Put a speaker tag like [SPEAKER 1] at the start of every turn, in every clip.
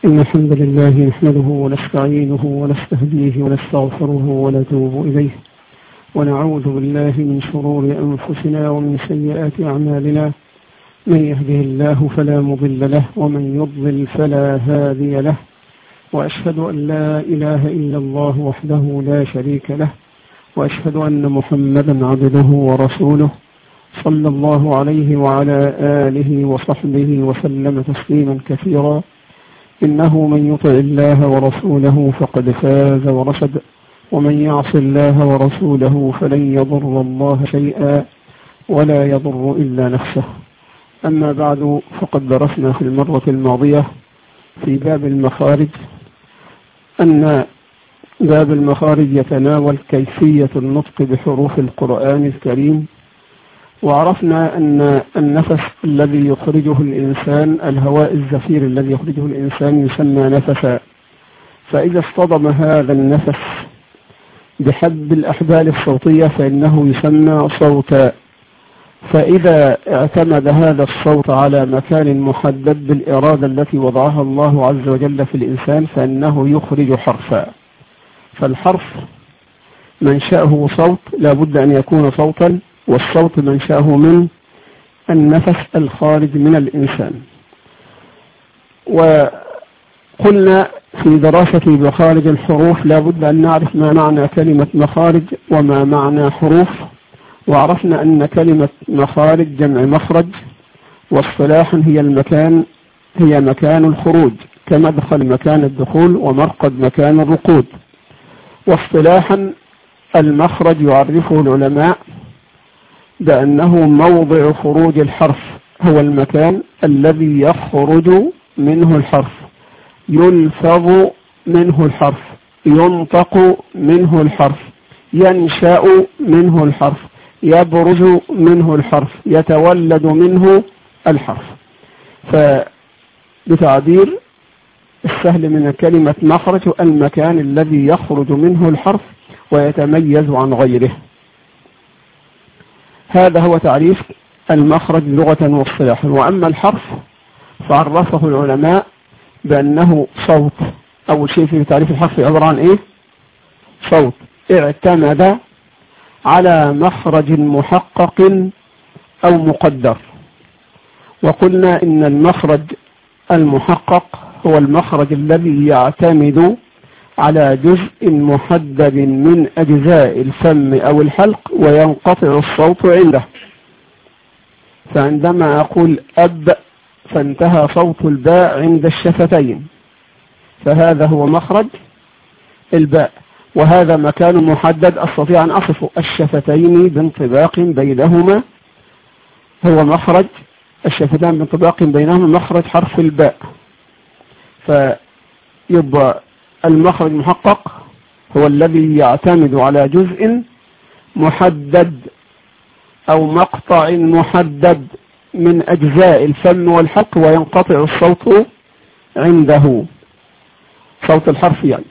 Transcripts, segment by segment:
[SPEAKER 1] إن الحمد لله نحمده ونستعينه ونستهديه ونستغفره ونتوب إليه ونعوذ بالله من شرور أنفسنا ومن سيئات أعمالنا من يهده الله فلا مضل له ومن يضلل فلا هادي له وأشهد أن لا إله إلا الله وحده لا شريك له وأشهد أن محمدا عبده ورسوله صلى الله عليه وعلى آله وصحبه وسلم تسليما كثيرا إنه من يطع الله ورسوله فقد فاز ورشد ومن يعص الله ورسوله فلن يضر الله شيئا ولا يضر إلا نفسه أما بعد فقد درسنا في المرة الماضية في باب المخارج أن باب المخارج يتناول كيفية النطق بحروف القرآن الكريم وعرفنا أن النفس الذي يخرجه الإنسان الهواء الزفير الذي يخرجه الإنسان يسمى نفسا فإذا اصطدم هذا النفس بحد الأحبال الصوتية فإنه يسمى صوتا فإذا اعتمد هذا الصوت على مكان محدد بالإرادة التي وضعها الله عز وجل في الإنسان فإنه يخرج حرفا فالحرف منشأه صوت لا بد أن يكون صوتا والصوت منشأه من النفس الخارج من الإنسان وقلنا في دراسة مخارج الحروف لا بد أن نعرف ما معنى كلمة مخارج وما معنى حروف وعرفنا أن كلمة مخارج جمع مخرج واصطلاحا هي المكان هي مكان الخروج كمدخل مكان الدخول ومرقد مكان الرقود واصطلاحا المخرج يعرفه العلماء بأنه موضع خروج الحرف هو المكان الذي يخرج منه الحرف يلفظ منه الحرف ينطق منه الحرف ينشأ منه الحرف يبرز منه الحرف يتولد منه الحرف فبتعبير السهل من كلمة مخرج المكان الذي يخرج منه الحرف ويتميز عن غيره هذا هو تعريف المخرج لغة واصطلاحا وأما الحرف فعرفه العلماء بأنه صوت أول شيء في تعريف الحرف عبارة عن إيه صوت اعتمد على مخرج محقق أو مقدر وقلنا إن المخرج المحقق هو المخرج الذي يعتمد على جزء محدد من أجزاء الفم أو الحلق وينقطع الصوت عنده فعندما أقول أب فانتهى صوت الباء عند الشفتين فهذا هو مخرج الباء وهذا مكان محدد أستطيع أن أصف الشفتين بانطباق بينهما هو مخرج الشفتان بانطباق بينهما مخرج حرف الباء فيبقى المخرج المحقق هو الذي يعتمد على جزء محدد أو مقطع محدد من أجزاء الفم والحق وينقطع الصوت عنده صوت الحرف يعني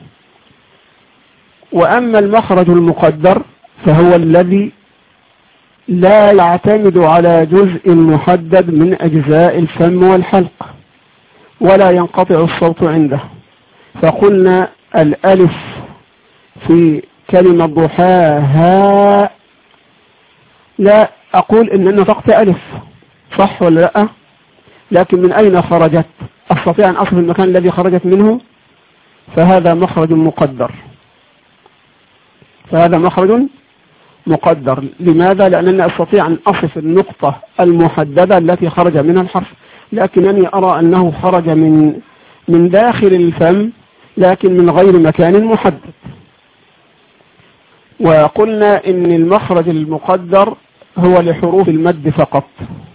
[SPEAKER 1] وأما المخرج المقدر فهو الذي لا يعتمد على جزء محدد من أجزاء الفم والحلق ولا ينقطع الصوت عنده فقلنا الألف في كلمة ضحاها لا أقول إن أنا نطقت ألف صح ولا لا لكن من أين خرجت أستطيع أن أصف المكان الذي خرجت منه فهذا مخرج مقدر فهذا مخرج مقدر لماذا لأنني أستطيع أن أصف النقطة المحددة التي خرج منها الحرف لكنني أرى أنه خرج من من داخل الفم لكن من غير مكان محدد وقلنا إن المخرج المقدر هو لحروف المد فقط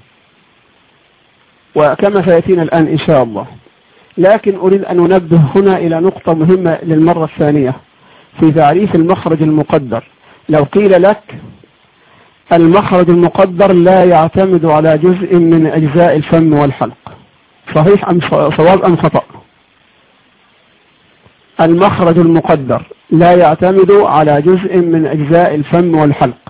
[SPEAKER 1] وكما سيأتينا الآن إن شاء الله لكن أريد أن أنبه هنا إلى نقطة مهمة للمرة الثانية في تعريف المخرج المقدر لو قيل لك المخرج المقدر لا يعتمد على جزء من أجزاء الفم والحلق صحيح أم صواب أم خطأ المخرج المقدر لا يعتمد على جزء من أجزاء الفم والحلق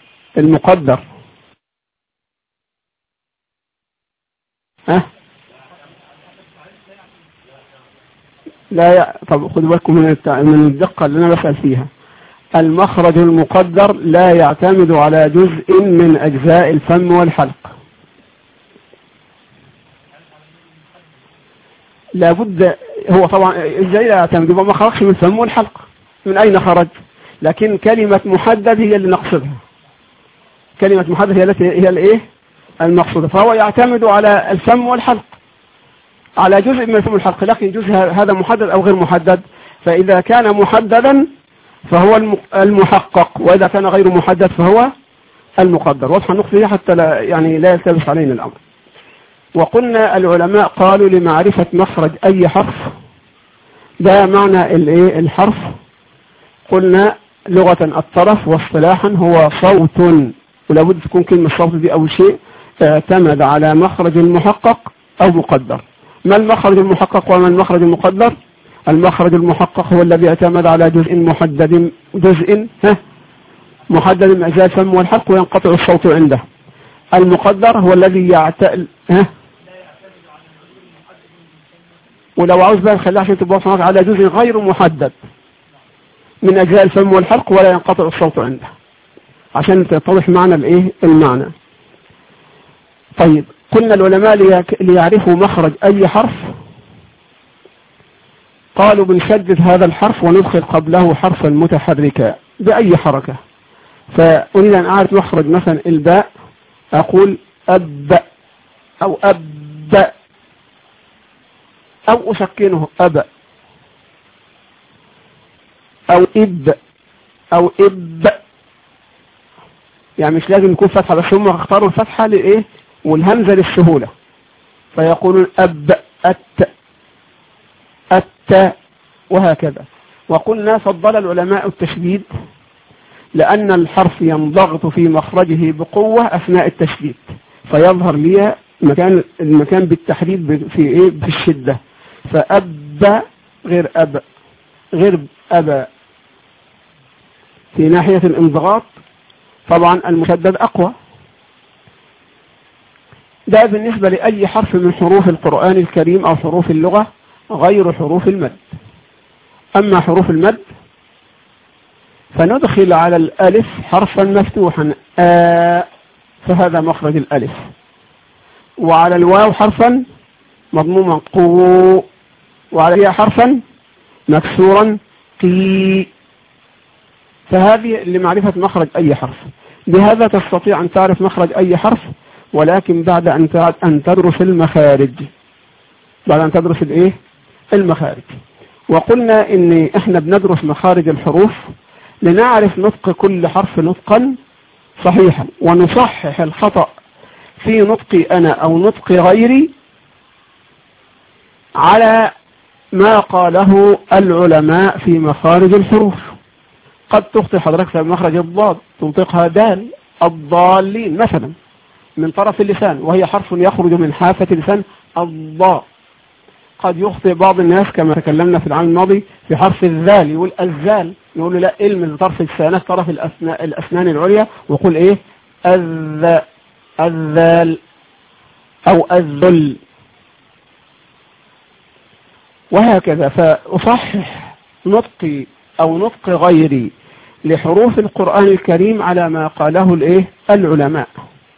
[SPEAKER 1] المقدر ها لا ي... طب خدوا بالكم من الت... من الدقة اللي أنا بسأل فيها المخرج المقدر لا يعتمد على جزء من أجزاء الفم والحلق لابد هو طبعا ازاي لا يعتمد يبقى ما خرجش من الفم والحلق من أين خرج لكن كلمة محدد هي اللي نقصدها كلمة محدد هي التي هي الايه المقصودة فهو يعتمد على الفم والحلق على جزء من الفم والحلق لكن جزء هذا محدد أو غير محدد فإذا كان محددا فهو المحقق وإذا كان غير محدد فهو المقدر واضح النقطة حتى لا يعني لا يلتبس علينا الأمر وقلنا العلماء قالوا لمعرفة مخرج أي حرف ده معنى الايه الحرف قلنا لغة الطرف واصطلاحا هو صوت ولابد تكون كلمة صوت دي أول شيء اعتمد على مخرج المحقق أو مقدر ما المخرج المحقق وما المخرج المقدر المخرج المحقق هو الذي اعتمد على جزء محدد جزء ها محدد من أجزاء الفم والحلق وينقطع الصوت عنده المقدر هو الذي يعتمد ها ولو عاوز بقى نخليها عشان تبقى على جزء غير محدد من أجزاء الفم والحلق ولا ينقطع الصوت عنده عشان تتضح معنى الايه المعنى طيب قلنا العلماء ليعرفوا مخرج أي حرف قالوا بنشدد هذا الحرف وندخل قبله حرفا متحركا بأي حركة فأريد أن أعرف مخرج مثلا الباء أقول أب أو أب أو أسكنه أب أو إب أو إب يعني مش لازم يكون فتحة بس هم اختاروا الفتحة لإيه والهمزة للسهولة فيقولون أب أت أت وهكذا وقلنا فضل العلماء التشديد لأن الحرف ينضغط في مخرجه بقوة أثناء التشديد فيظهر لي مكان المكان بالتحديد في إيه في الشدة فأب غير أب غير أبا في ناحية الانضغاط طبعا المشدد أقوى ده بالنسبة لأي حرف من حروف القرآن الكريم أو حروف اللغة غير حروف المد أما حروف المد فندخل على الألف حرفا مفتوحا آ فهذا مخرج الألف وعلى الواو حرفا مضموما قو وعليها حرفا مكسورا قي فهذه لمعرفة مخرج أي حرف بهذا تستطيع أن تعرف مخرج أي حرف ولكن بعد أن أن تدرس المخارج بعد أن تدرس الإيه المخارج وقلنا إن إحنا بندرس مخارج الحروف لنعرف نطق كل حرف نطقا صحيحا ونصحح الخطأ في نطقي أنا أو نطق غيري على ما قاله العلماء في مخارج الحروف قد تخطي حضرتك في مخرج الضاد تنطقها دال الضالين مثلا من طرف اللسان وهي حرف يخرج من حافة اللسان الضاء قد يخطئ بعض الناس كما تكلمنا في العام الماضي في حرف الذال يقول الذال يقول له لا من طرف اللسانات طرف الأسنان, الأسنان العليا ويقول ايه الذ الذال او الذل وهكذا فأصحح نطقي أو نطق غيري لحروف القرآن الكريم على ما قاله الايه العلماء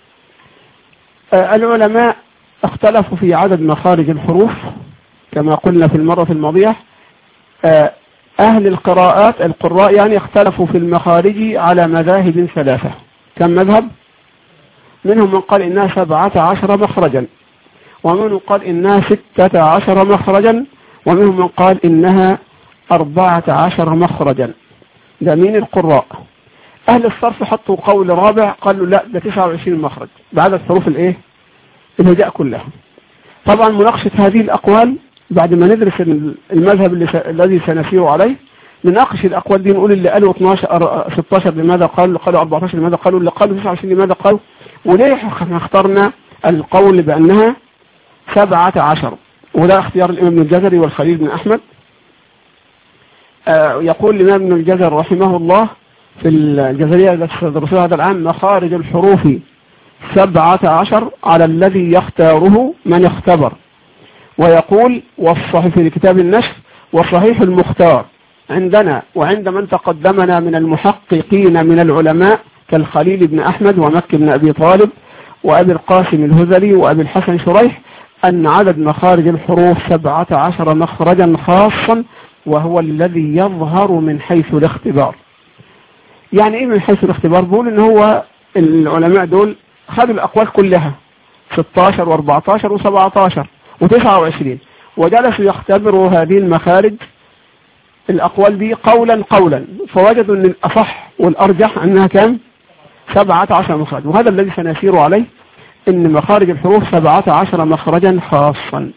[SPEAKER 1] آه العلماء اختلفوا في عدد مخارج الحروف كما قلنا في المرة الماضية آه أهل القراءات القراء يعني اختلفوا في المخارج على مذاهب ثلاثة كم مذهب منهم من قال إنها سبعة عشر مخرجا ومنهم قال إنها ستة عشر مخرجا ومنهم من قال إنها أربعة عشر مخرجا ده مين القراء أهل الصرف حطوا قول رابع قالوا لا ده 29 مخرج بعدد حروف الايه الهجاء كلها طبعا مناقشة هذه الأقوال بعد ما ندرس المذهب اللي س... الذي سنسير عليه نناقش الأقوال دي نقول اللي قالوا 12 16 لماذا قالوا اللي قالوا 14 لماذا قالوا اللي قالوا 29 لماذا قالوا وليه اخترنا القول بأنها 17 وده اختيار الإمام ابن الجزري والخليل بن أحمد آه يقول الإمام ابن الجزر رحمه الله في الجزرية التي تدرسها هذا العام مخارج الحروف سبعة عشر على الذي يختاره من اختبر ويقول والصحيح في كتاب النشر وصحيح المختار عندنا وعند من تقدمنا من المحققين من العلماء كالخليل بن أحمد ومكي بن أبي طالب وأبي القاسم الهذلي وأبي الحسن شريح أن عدد مخارج الحروف سبعة عشر مخرجا خاصا وهو الذي يظهر من حيث الاختبار يعني ايه من حيث الاختبار بقول ان هو العلماء دول خدوا الاقوال كلها 16 و14 و17 و29 وجلسوا يختبروا هذه المخارج الأقوال دي قولا قولا فوجدوا أن الأصح والأرجح أنها كام سبعة عشر مخرج وهذا الذي سنسير عليه أن مخارج الحروف سبعة عشر مخرجا خاصا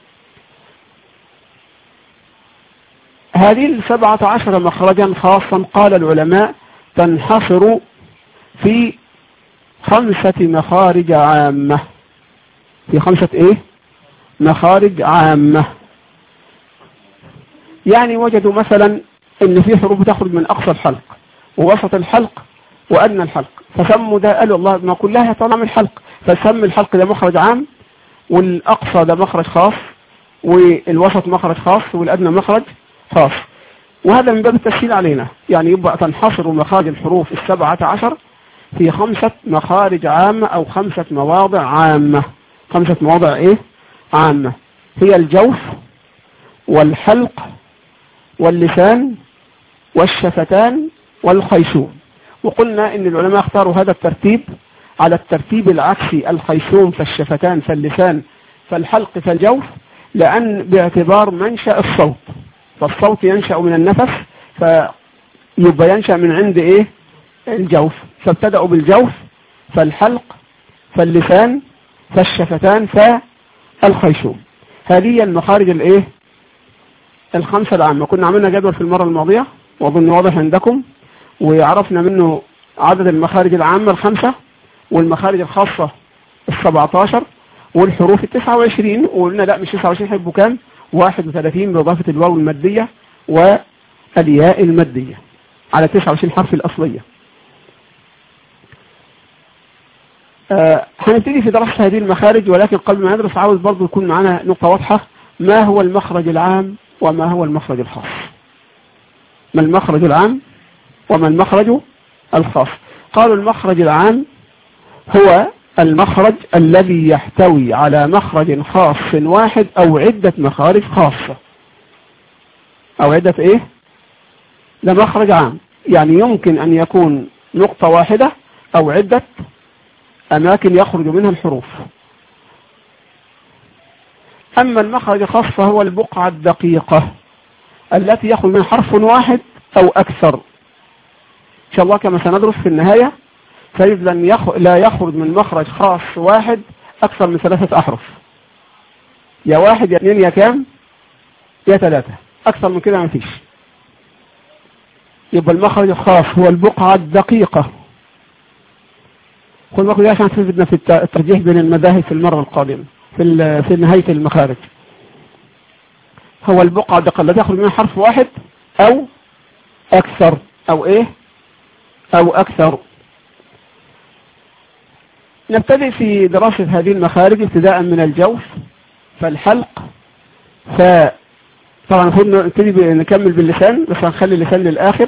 [SPEAKER 1] هذه السبعة عشر مخرجا خاصا قال العلماء تنحصر في خمسة مخارج عامة في خمسة ايه مخارج عامة يعني وجدوا مثلا ان في حروف تخرج من اقصى الحلق ووسط الحلق وادنى الحلق فسموا ده قالوا الله ما كلها طالعه من الحلق فسمي الحلق ده مخرج عام والاقصى ده مخرج خاص والوسط مخرج خاص والادنى مخرج خاص وهذا من باب التسهيل علينا يعني يبقى تنحصر مخارج الحروف السبعة عشر في خمسة مخارج عامة او خمسة مواضع عامة خمسة مواضع ايه عامة هي الجوف والحلق واللسان والشفتان والخيشوم وقلنا ان العلماء اختاروا هذا الترتيب على الترتيب العكسي الخيشوم فالشفتان فاللسان فالحلق فالجوف لأن باعتبار منشأ الصوت فالصوت ينشأ من النفس فيبقى ينشأ من عند ايه الجوف فابتدأوا بالجوف فالحلق فاللسان فالشفتان فالخيشوم هذه المخارج الايه الخمسة العامة كنا عملنا جدول في المرة الماضية وأظن واضح عندكم وعرفنا منه عدد المخارج العامة الخمسة والمخارج الخاصة السبعتاشر والحروف التسعة وعشرين وقلنا لا مش تسعة وعشرين هيبقوا كام واحد وثلاثين بإضافة الواو المادية والياء المادية على تسعة وعشرين حرف الأصلية آه هنبتدي في دراسة هذه المخارج ولكن قبل ما ندرس عاوز برضو يكون معنا نقطة واضحة ما هو المخرج العام وما هو المخرج الخاص ما المخرج العام وما المخرج الخاص قالوا المخرج العام هو المخرج الذي يحتوي على مخرج خاص واحد او عدة مخارج خاصة او عدة ايه ده مخرج عام يعني يمكن ان يكون نقطة واحدة او عدة اماكن يخرج منها الحروف اما المخرج الخاص فهو البقعة الدقيقة التي يخرج منها حرف واحد او اكثر ان شاء الله كما سندرس في النهاية سيد لن يخ... لا يخرج من مخرج خاص واحد اكثر من ثلاثة احرف يا واحد يا اثنين يا كام يا ثلاثة اكثر من كده ما فيش يبقى المخرج الخاص هو البقعة الدقيقة خذ بالكم عشان تفيدنا في الترجيح بين المذاهب في المرة القادمة في في نهاية المخارج هو البقعة الدقيقة التي يخرج منها حرف واحد او اكثر او ايه او اكثر نبتدئ في دراسة هذه المخارج ابتداء من الجوف فالحلق ف طبعا المفروض نبتدي نكمل باللسان بس هنخلي اللسان للآخر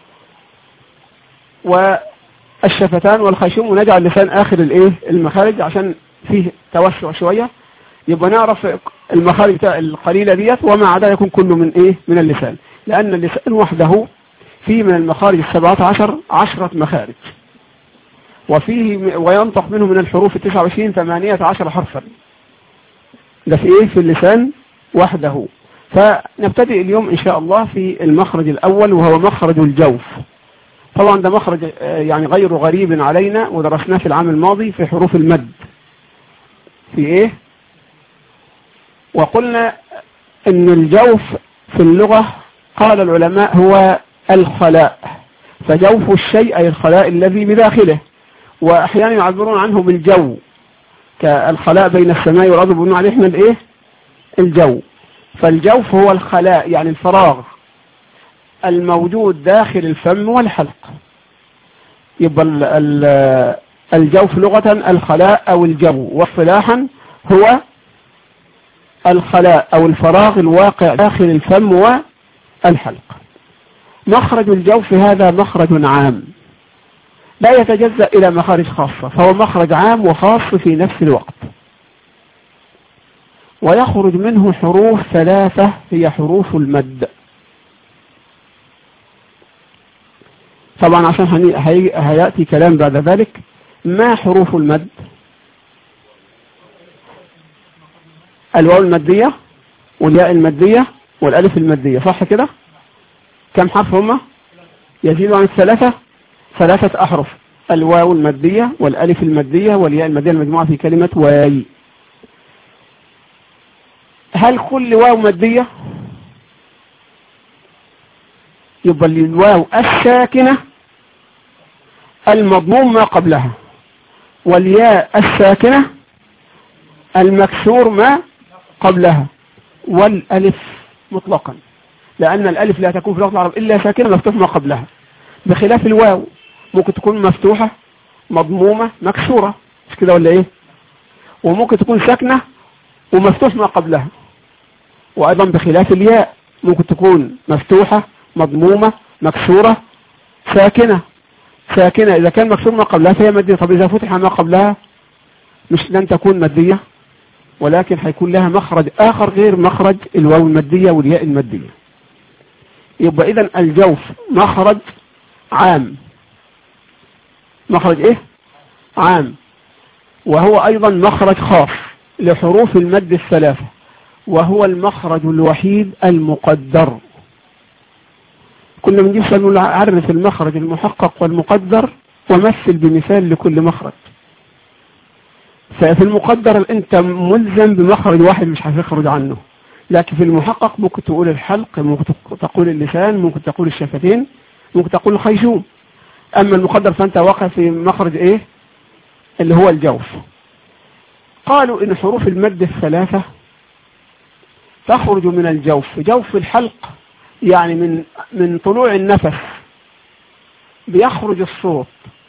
[SPEAKER 1] والشفتان والخيشوم ونجعل اللسان آخر الايه المخارج عشان فيه توسع شوية يبقى نعرف المخارج القليلة ديت وما عدا يكون كله من ايه من اللسان لأن اللسان وحده فيه من المخارج السبعة عشر عشرة مخارج وفيه وينطق منه من الحروف التسعة وعشرين ثمانية عشر حرفا ده في ايه في اللسان وحده فنبتدئ اليوم ان شاء الله في المخرج الاول وهو مخرج الجوف طبعا ده مخرج يعني غير غريب علينا ودرسناه في العام الماضي في حروف المد في ايه وقلنا ان الجوف في اللغة قال العلماء هو الخلاء فجوف الشيء أي الخلاء الذي بداخله وأحيانا يعبرون عنه بالجو كالخلاء بين السماء والأرض بيقولون عليه احنا الايه الجو فالجوف هو الخلاء يعني الفراغ الموجود داخل الفم والحلق يبقى ال ال الجوف لغة الخلاء أو الجو واصطلاحا هو الخلاء أو الفراغ الواقع داخل الفم والحلق مخرج الجوف هذا مخرج عام لا يتجزأ إلى مخارج خاصة فهو مخرج عام وخاص في نفس الوقت ويخرج منه حروف ثلاثة هي حروف المد طبعا عشان هيأتي كلام بعد ذلك ما حروف المد الواو المادية والياء المادية والالف المادية صح كده كم حرف هما يزيد عن الثلاثة ثلاثة أحرف الواو المادية والالف المادية والياء المادية المجموعة في كلمة واي هل كل واو مادية يبقى الواو الساكنة المضموم ما قبلها والياء الساكنة المكسور ما قبلها والألف مطلقا لأن الألف لا تكون في اللغة العربية إلا ساكنة مفتوح ما قبلها بخلاف الواو ممكن تكون مفتوحة مضمومة مكسورة مش كده ولا ايه وممكن تكون ساكنة ومفتوح ما قبلها وأيضا بخلاف الياء ممكن تكون مفتوحة مضمومة مكسورة ساكنة ساكنة إذا كان مكسور ما قبلها فهي مادية طب إذا فتح ما قبلها مش لن تكون مادية ولكن هيكون لها مخرج آخر غير مخرج الواو المادية والياء المادية يبقى إذا الجوف مخرج عام مخرج إيه عام وهو أيضا مخرج خاص لحروف المد الثلاثة وهو المخرج الوحيد المقدر كنا بنجيب سؤال عرف المخرج المحقق والمقدر ومثل بمثال لكل مخرج ففي المقدر انت ملزم بمخرج واحد مش هتخرج عنه لكن في المحقق ممكن تقول الحلق ممكن تقول اللسان ممكن تقول الشفتين ممكن تقول الخيشوم اما المقدر فانت واقع في مخرج ايه اللي هو الجوف قالوا ان حروف المد الثلاثة تخرج من الجوف جوف الحلق يعني من من طلوع النفس بيخرج الصوت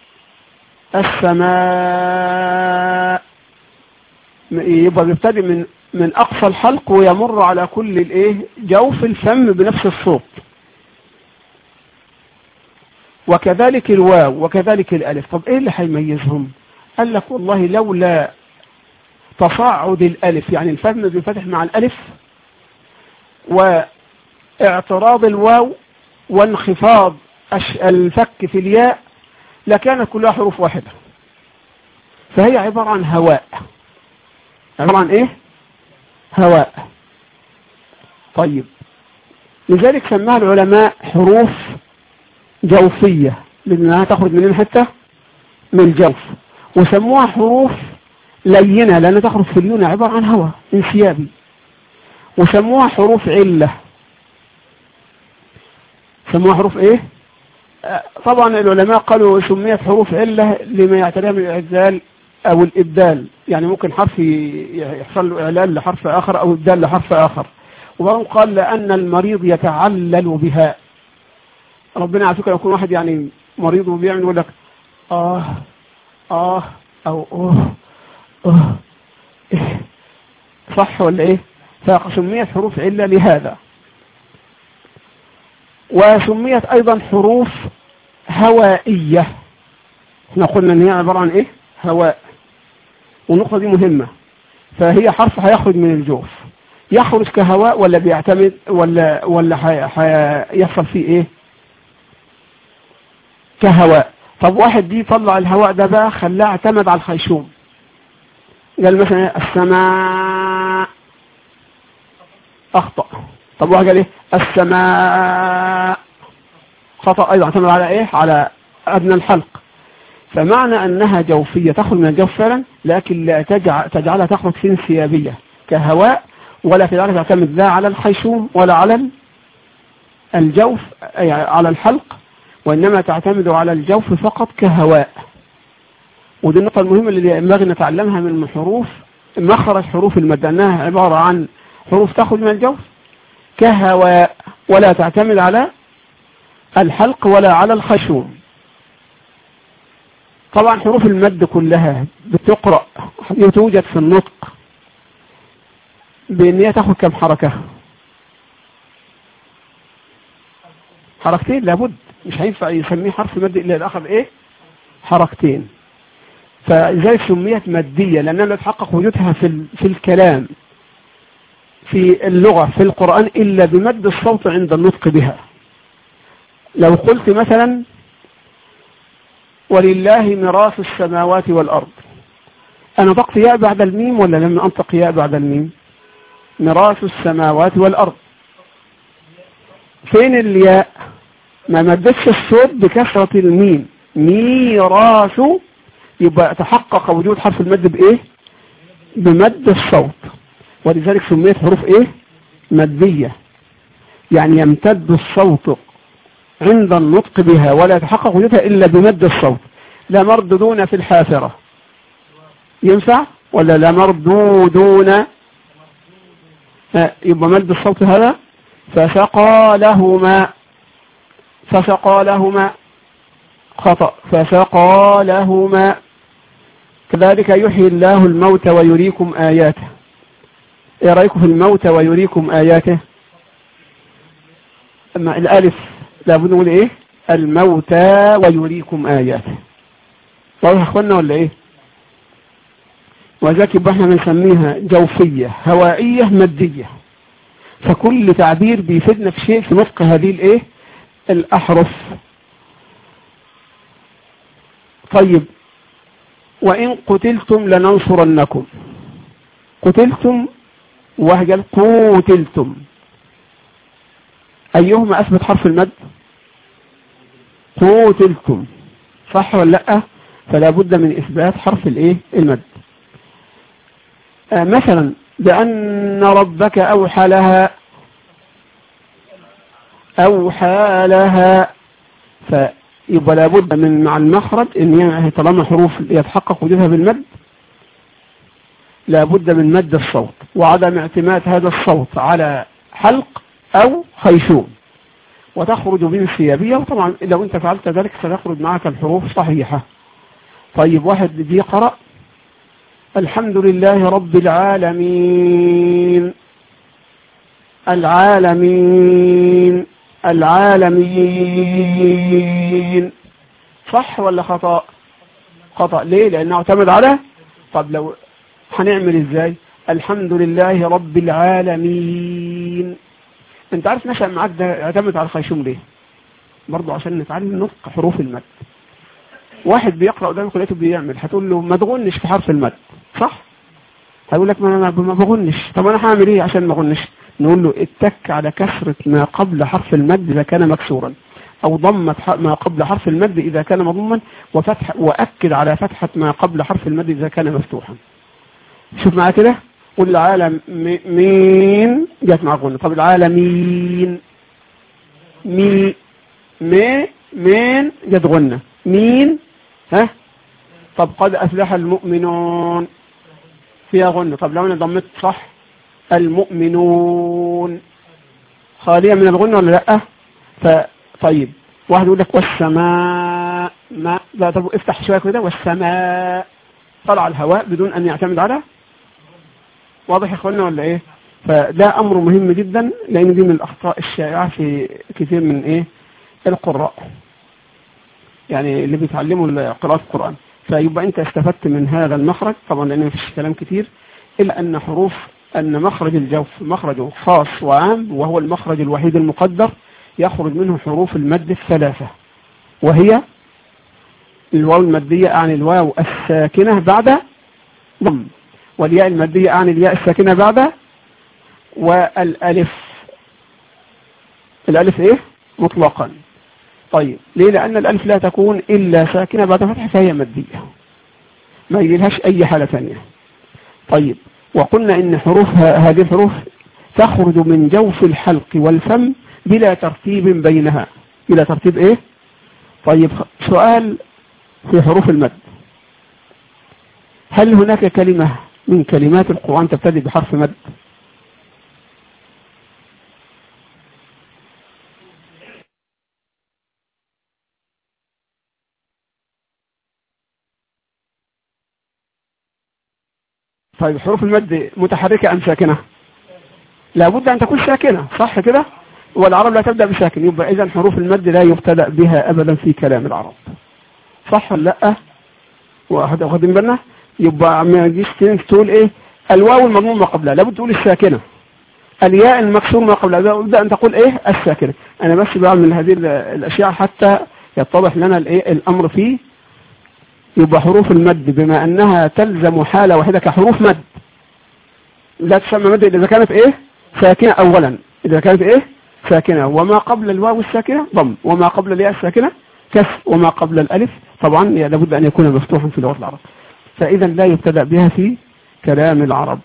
[SPEAKER 1] السماء يبقى بيبتدي من من اقصى الحلق ويمر على كل الايه جوف الفم بنفس الصوت وكذلك الواو وكذلك الالف طب ايه اللي هيميزهم قال لك والله لولا تصاعد الالف يعني الفم بيفتح مع الالف واعتراض الواو وانخفاض الفك في الياء لكانت كلها حروف واحدة فهي عبارة عن هواء عبارة عن ايه هواء طيب لذلك سماها العلماء حروف جوفية لأنها تخرج من حتة من الجوف وسموها حروف لينة لأنها تخرج في اللون عبارة عن هواء انسيابي وسموها حروف علة سموها حروف ايه طبعا العلماء قالوا سميت حروف علة لما يعتريها من الإعزال أو الإبدال يعني ممكن حرف يحصل له إعلال لحرف آخر أو إبدال لحرف آخر وبعضهم قال لأن المريض يتعلل بها ربنا على فكرة يكون واحد يعني مريض وبيعمل يقول لك آه آه أو أوه أوه إيه صح ولا إيه فسميت حروف علة لهذا وسميت أيضا حروف هوائية احنا قلنا ان هي عبارة عن ايه هواء والنقطة دي مهمة فهي حرف هيخرج من الجوف يخرج كهواء ولا بيعتمد ولا ولا هيحصل فيه ايه كهواء طب واحد دي طلع الهواء ده بقى خلاه اعتمد على الخيشوم قال مثلا السماء اخطأ طب واحد قال ايه السماء خطأ ايضا اعتمد على ايه على ادنى الحلق فمعنى انها جوفية تخرج من الجوف فعلا لكن لا تجعل تجعلها تخرج في انسيابية كهواء ولا في ذلك تعتمد لا على الخيشوم ولا على الجوف أي على الحلق وإنما تعتمد على الجوف فقط كهواء ودي النقطة المهمة اللي ينبغي نتعلمها من حروف مخرج حروف المد أنها عبارة عن حروف تخرج من الجوف كهواء ولا تعتمد على الحلق ولا على الخشوم طبعا حروف المد كلها بتقرأ توجد في النطق بان هي تاخد كم حركة حركتين لابد مش هينفع يسميه حرف مد الا اذا اخذ ايه حركتين فلذلك سميت مادية لأنها لا يتحقق وجودها في, في الكلام في اللغة في القرآن إلا بمد الصوت عند النطق بها لو قلت مثلا ولله ميراث السماوات والأرض أنا نطقت ياء بعد الميم ولا لم أنطق ياء بعد الميم ميراث السماوات والأرض فين الياء ما مدتش الصوت بكثرة الميم ميراث يبقى تحقق وجود حرف المد بإيه بمد الصوت ولذلك سميت حروف إيه مدية يعني يمتد الصوت عند النطق بها ولا يتحقق وجودها إلا بمد الصوت لا مردودون في الحافرة ينفع ولا لا مردودون يبقى مد الصوت هذا فسقى لهما فسقى لهما خطأ فسقى لهما كذلك يحيي الله الموت ويريكم آياته ايه رأيكم في الموت ويريكم آياته أما الألف لابد نقول ايه الموتى ويريكم آياته واضح اخوانا ولا ايه وذاك يبقى احنا بنسميها جوفية هوائية مادية فكل تعبير بيفيدنا في شيء في نطق هذه الايه الاحرف طيب وإن قتلتم لننصرنكم قتلتم وهجل قتلتم أيهما أثبت حرف المد قتلتم صح ولا لا فلا بد من إثبات حرف الإيه المد آه مثلا بأن ربك أوحى لها أوحى لها فيبقى لابد من مع المخرج ان هي طالما حروف يتحقق وجودها بالمد لابد من مد الصوت وعدم اعتماد هذا الصوت على حلق او خيشوم وتخرج من ثيابية وطبعا لو انت فعلت ذلك ستخرج معك الحروف صحيحة طيب واحد بيقرأ الحمد لله رب العالمين العالمين العالمين صح ولا خطأ خطأ ليه لأنه اعتمد على طب لو هنعمل ازاي الحمد لله رب العالمين انت عارف نشأ معاك ده اعتمد على الخيشوم ليه برضو عشان نتعلم نطق حروف المد واحد بيقرأ قدامك لقيته بيعمل هتقول له ما تغنش في حرف المد صح هيقول لك ما انا ما بغنش طب انا هعمل ايه عشان ما اغنش نقول له اتك على كسرة ما قبل حرف المد إذا كان مكسورا أو ضمة ما قبل حرف المد إذا كان مضما وفتح وأكد على فتحة ما قبل حرف المد إذا كان مفتوحا شوف معايا كده قل العالم مين جت مع غنة طب العالمين مي مي مين جت غنة مين ها طب قد أفلح المؤمنون فيها غنة طب لو أنا ضمت صح المؤمنون خالية من الغنة ولا لا فطيب واحد يقول لك والسماء ما لا طب افتح شوية كده والسماء طلع الهواء بدون أن يعتمد على واضح يا اخوانا ولا ايه فده امر مهم جدا لان دي من الاخطاء الشائعة في كثير من ايه القراء يعني اللي بيتعلموا قراءة القرآن فيبقى انت استفدت من هذا المخرج طبعا لان مفيش كلام كتير الا ان حروف أن مخرج الجوف مخرج خاص وعام وهو المخرج الوحيد المقدر يخرج منه حروف المد الثلاثة وهي الواو المادية عن الواو الساكنة بعد ضم والياء المادية عن الياء الساكنة بعد والألف الألف إيه مطلقا طيب ليه لأن الألف لا تكون إلا ساكنة بعد فتح فهي مادية ما يجيلهاش أي حالة ثانية طيب وقلنا إن حروف هذه الحروف تخرج من جوف الحلق والفم بلا ترتيب بينها بلا ترتيب إيه طيب سؤال في حروف المد هل هناك كلمة من كلمات القرآن تبتدئ بحرف مد طيب حروف المد متحركة أم ساكنة لابد أن تكون ساكنة صح كده والعرب لا تبدأ بساكن يبقى إذا حروف المد لا يبتدأ بها أبدا في كلام العرب صح ولا لا واخدين بالنا يبقى ما تجيش تقول ايه الواو المضموم ما قبلها لابد تقول الساكنه الياء المكسور ما قبلها لابد ان تقول ايه الساكنه انا بس بعمل هذه الاشياء حتى يتضح لنا الايه الامر فيه يبقى حروف المد بما انها تلزم حاله واحده كحروف مد لا تسمى مد اذا كانت ايه ساكنه اولا اذا كانت ايه ساكنه وما قبل الواو الساكنه ضم وما قبل الياء الساكنه كسر وما قبل الالف طبعا لابد ان يكون مفتوحا في لغه العرب فاذا لا يبتدا بها في كلام العرب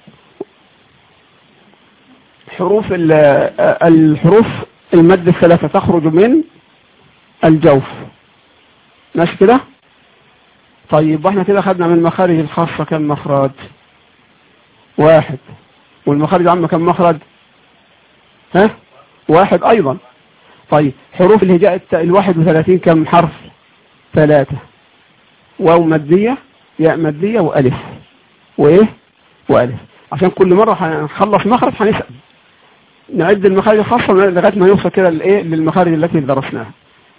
[SPEAKER 1] حروف الحروف المد الثلاثة تخرج من الجوف ماشي كده طيب واحنا كده خدنا من المخارج الخاصة كم مخرج واحد والمخارج العامة كم مخرج ها واحد ايضا طيب حروف الهجاء الواحد وثلاثين كم حرف ثلاثة واو مادية ياء مادية والف وايه والف عشان كل مرة هنخلص مخرج هنسأل نعد المخارج الخاصة لغاية ما يوصل كده لإيه للمخارج التي درسناها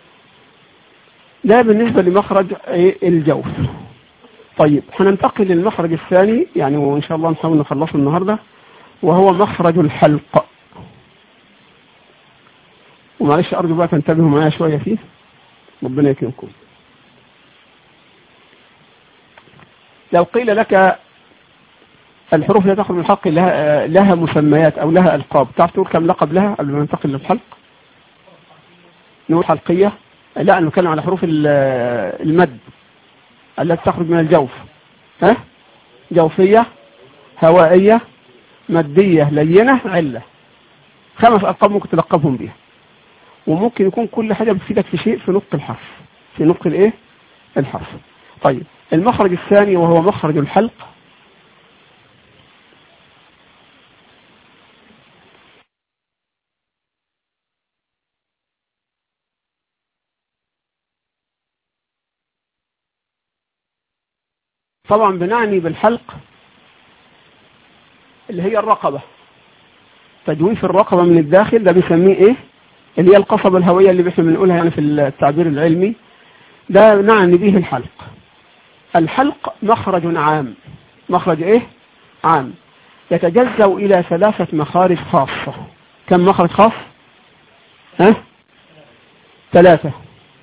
[SPEAKER 1] ده بالنسبة لمخرج إيه الجوف طيب هننتقل للمخرج الثاني يعني وإن شاء الله نحاول نخلصه النهاردة وهو مخرج الحلق ومعلش أرجو بقى تنتبهوا معايا شوية فيه ربنا يكرمكم لو قيل لك الحروف لا تخرج من الحلق لها, لها مسميات أو لها ألقاب تعرف تقول كم لقب لها قبل ما ننتقل للحلق نقول حلقية لا نتكلم على حروف المد التي تخرج من الجوف ها جوفية هوائية مادية لينة علة خمس ألقاب ممكن تلقبهم بها وممكن يكون كل حاجة بتفيدك في شيء في نطق الحرف في نطق الايه الحرف طيب المخرج الثاني وهو مخرج الحلق طبعا بنعني بالحلق اللي هي الرقبة تجويف الرقبة من الداخل ده بيسميه ايه اللي هي القصبة الهوية اللي احنا بنقولها يعني في التعبير العلمي ده نعني به الحلق الحلق مخرج عام مخرج ايه عام يتجزأ الى ثلاثة مخارج خاصة كم مخرج خاص ها ثلاثة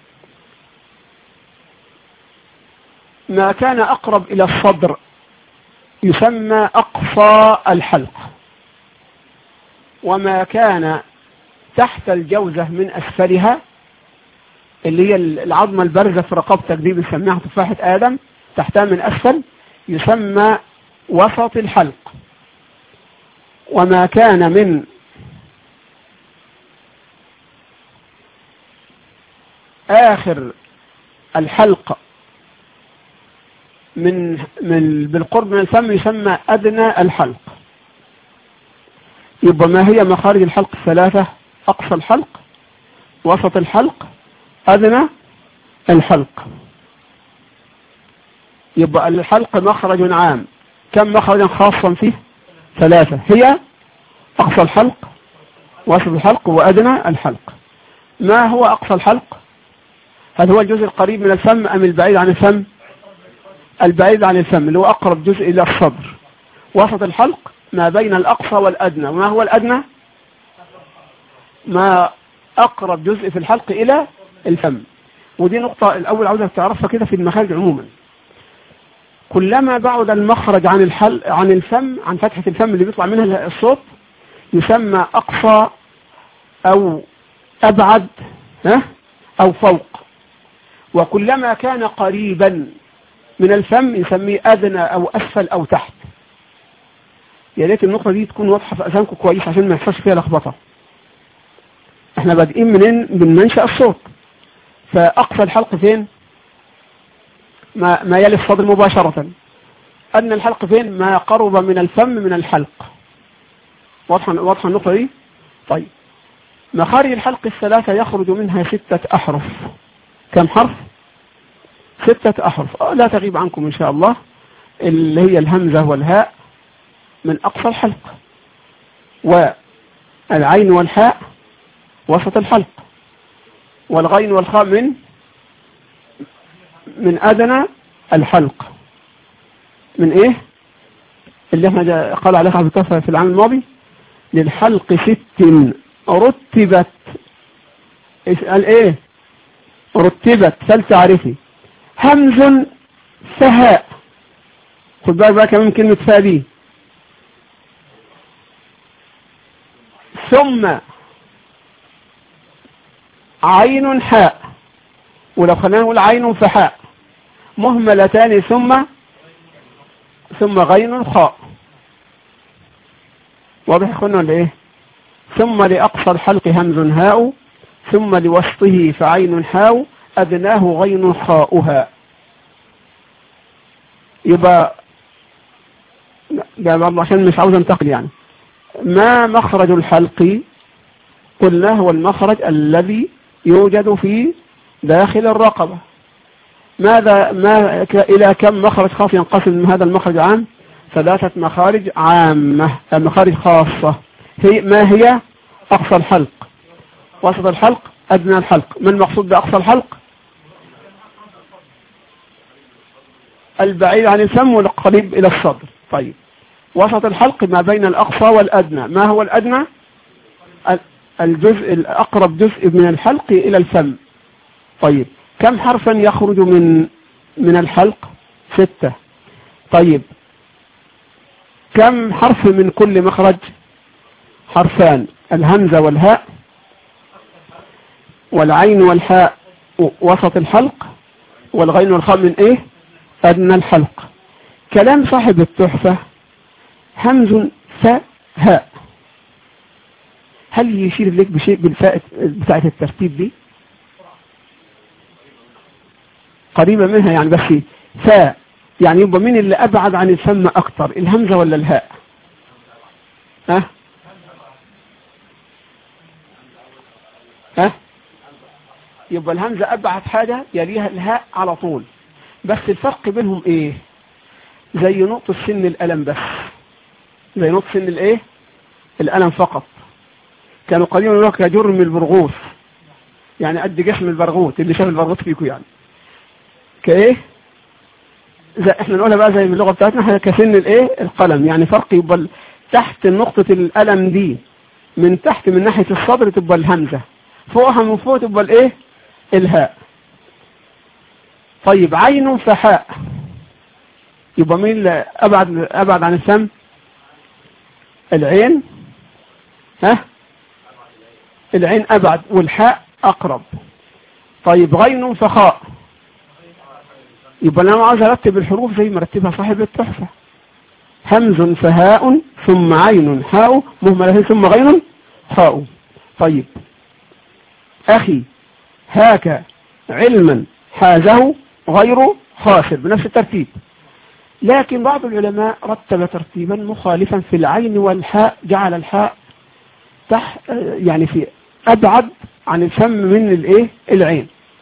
[SPEAKER 1] ما كان أقرب إلى الصدر يسمى أقصى الحلق وما كان تحت الجوزة من أسفلها اللي هي العظمة البارزة في رقبتك دي بنسميها تفاحة آدم تحتها من أسفل يسمى وسط الحلق وما كان من آخر الحلق من من بالقرب من الفم يسمى أدنى الحلق يبقى ما هي مخارج الحلق الثلاثة أقصى الحلق وسط الحلق أدنى الحلق يبقى الحلق مخرج عام كم مخرجا خاصا فيه ثلاثة هي أقصى الحلق وسط الحلق وأدنى الحلق ما هو أقصى الحلق هل هو الجزء القريب من الفم أم البعيد عن الفم البعيد عن الفم اللي هو أقرب جزء إلى الصدر وسط الحلق ما بين الأقصى والأدنى وما هو الأدنى ما أقرب جزء في الحلق إلى الفم ودي نقطة الأول عاوزك تعرفها كده في المخارج عموما كلما بعد المخرج عن الحل عن الفم عن فتحة الفم اللي بيطلع منها الصوت يسمى أقصى أو أبعد ها أو فوق وكلما كان قريبا من الفم نسميه أدنى أو أسفل أو تحت يا ريت النقطة دي تكون واضحة في أذهانكم كويس عشان ما يحصلش فيها لخبطة احنا بادئين منين من منشأ الصوت فأقصى الحلق فين ما, ما يلي الصدر مباشرة أدنى الحلق فين ما قرب من الفم من الحلق واضحة واضحة النقطة دي طيب مخارج الحلق الثلاثة يخرج منها ستة أحرف كم حرف ستة أحرف لا تغيب عنكم إن شاء الله اللي هي الهمزة والهاء من أقصى الحلق والعين والحاء وسط الحلق والغين والخاء من من أدنى الحلق من ايه اللي احنا قال عليها عبد الكفر في العام الماضي للحلق ست رتبت اسأل ايه رتبت فلتعرفي همز سهاء خد بالك بقى كمان كلمة فاء دي ثم عين حاء ولو خلينا نقول عين فحاء مهملتان ثم ثم غين خاء واضح اخوانا ولا ايه ثم لأقصى الحلق همز هاء ثم لوسطه فعين حاء أدناه غين خاؤها يبقى ده برضه عشان مش عاوز انتقل يعني ما مخرج الحلق قلنا هو المخرج الذي يوجد في داخل الرقبة ماذا ما إلى كم مخرج خاص ينقسم هذا المخرج العام ثلاثة مخارج عامة مخارج خاصة هي ما هي أقصى الحلق وسط الحلق أدنى الحلق ما المقصود بأقصى الحلق البعيد عن الفم والقريب إلى الصدر طيب وسط الحلق ما بين الأقصى والأدنى ما هو الأدنى الجزء الأقرب جزء من الحلق إلى الفم طيب كم حرفا يخرج من من الحلق ستة طيب كم حرف من كل مخرج حرفان الهمزة والهاء والعين والحاء وسط الحلق والغين والخاء من ايه ادنى الحلق كلام صاحب التحفة همز فاء هاء هل يشير لك بشيء بالفاء بتاعت الترتيب دي قريبة منها يعني بس فاء يعني يبقى مين اللي أبعد عن الفم أكتر الهمزة ولا الهاء ها ها يبقى الهمزة أبعد حاجة يليها الهاء على طول بس الفرق بينهم ايه زي نقطة سن الألم بس زي نقطة سن الايه الألم فقط كانوا قديما يقولوا لك جرم البرغوث يعني قد جسم البرغوث اللي شاف البرغوث فيكم يعني كايه زي احنا نقولها بقى زي باللغه بتاعتنا احنا كسن الايه القلم يعني فرق يبقى تحت نقطة القلم دي من تحت من ناحية الصدر تبقى الهمزة فوقها من فوق تبقى الايه الهاء طيب عين فحاء يبقى مين اللي ابعد ابعد عن الفم العين ها العين ابعد والحاء اقرب طيب غين فخاء يبقى انا عاوز ارتب الحروف زي ما رتبها صاحب التحفة همز فهاء ثم عين حاء مهملة ثم غين حاء طيب اخي هاك علما حازه غير خاسر بنفس الترتيب لكن بعض العلماء رتب ترتيبا مخالفا في العين والحاء جعل الحاء تح يعني في ابعد عن الفم من الايه العين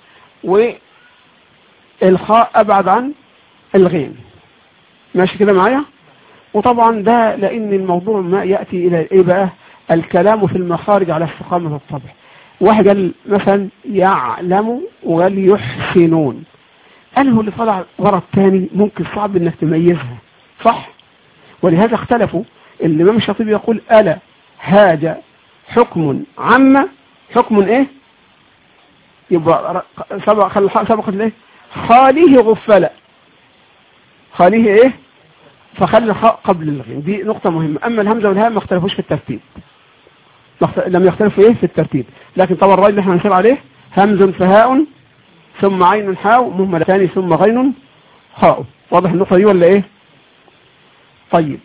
[SPEAKER 1] والخاء ابعد عن الغين ماشي كده معايا وطبعا ده لان الموضوع ما ياتي الى ايه بقى الكلام في المخارج على استقامه الطبع واحد قال مثلا يعلم وقال يحسنون أنه اللي طلع ورا الثاني ممكن صعب انك تميزها صح ولهذا اختلفوا الامام الشاطبي يقول ألا هاج حكم عم حكم ايه يبقى سبق سبقت الايه خاليه غفلة خاليه ايه فخلي الخاء قبل الغين دي نقطة مهمة اما الهمزة والهاء ما اختلفوش في الترتيب لم يختلفوا ايه في الترتيب لكن طبعا الراجل اللي احنا هنشير عليه همز فهاء ثم عين حاء مهملتان ثم غين خاء واضح النقطة دي ولا ايه طيب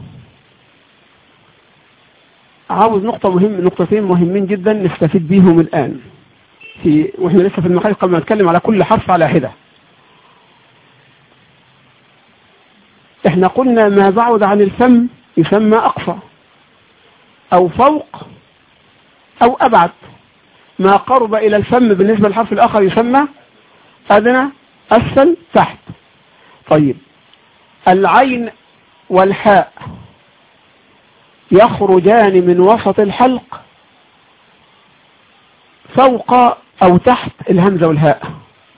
[SPEAKER 1] عاوز نقطة مهم نقطتين مهمين جدا نستفيد بيهم الآن في واحنا لسه في المخارج قبل ما نتكلم على كل حرف على حدة احنا قلنا ما بعد عن الفم يسمى أقصى أو فوق أو أبعد ما قرب إلى الفم بالنسبة للحرف الآخر يسمى أدنى أسفل تحت طيب العين والحاء يخرجان من وسط الحلق فوق أو تحت الهمزة والهاء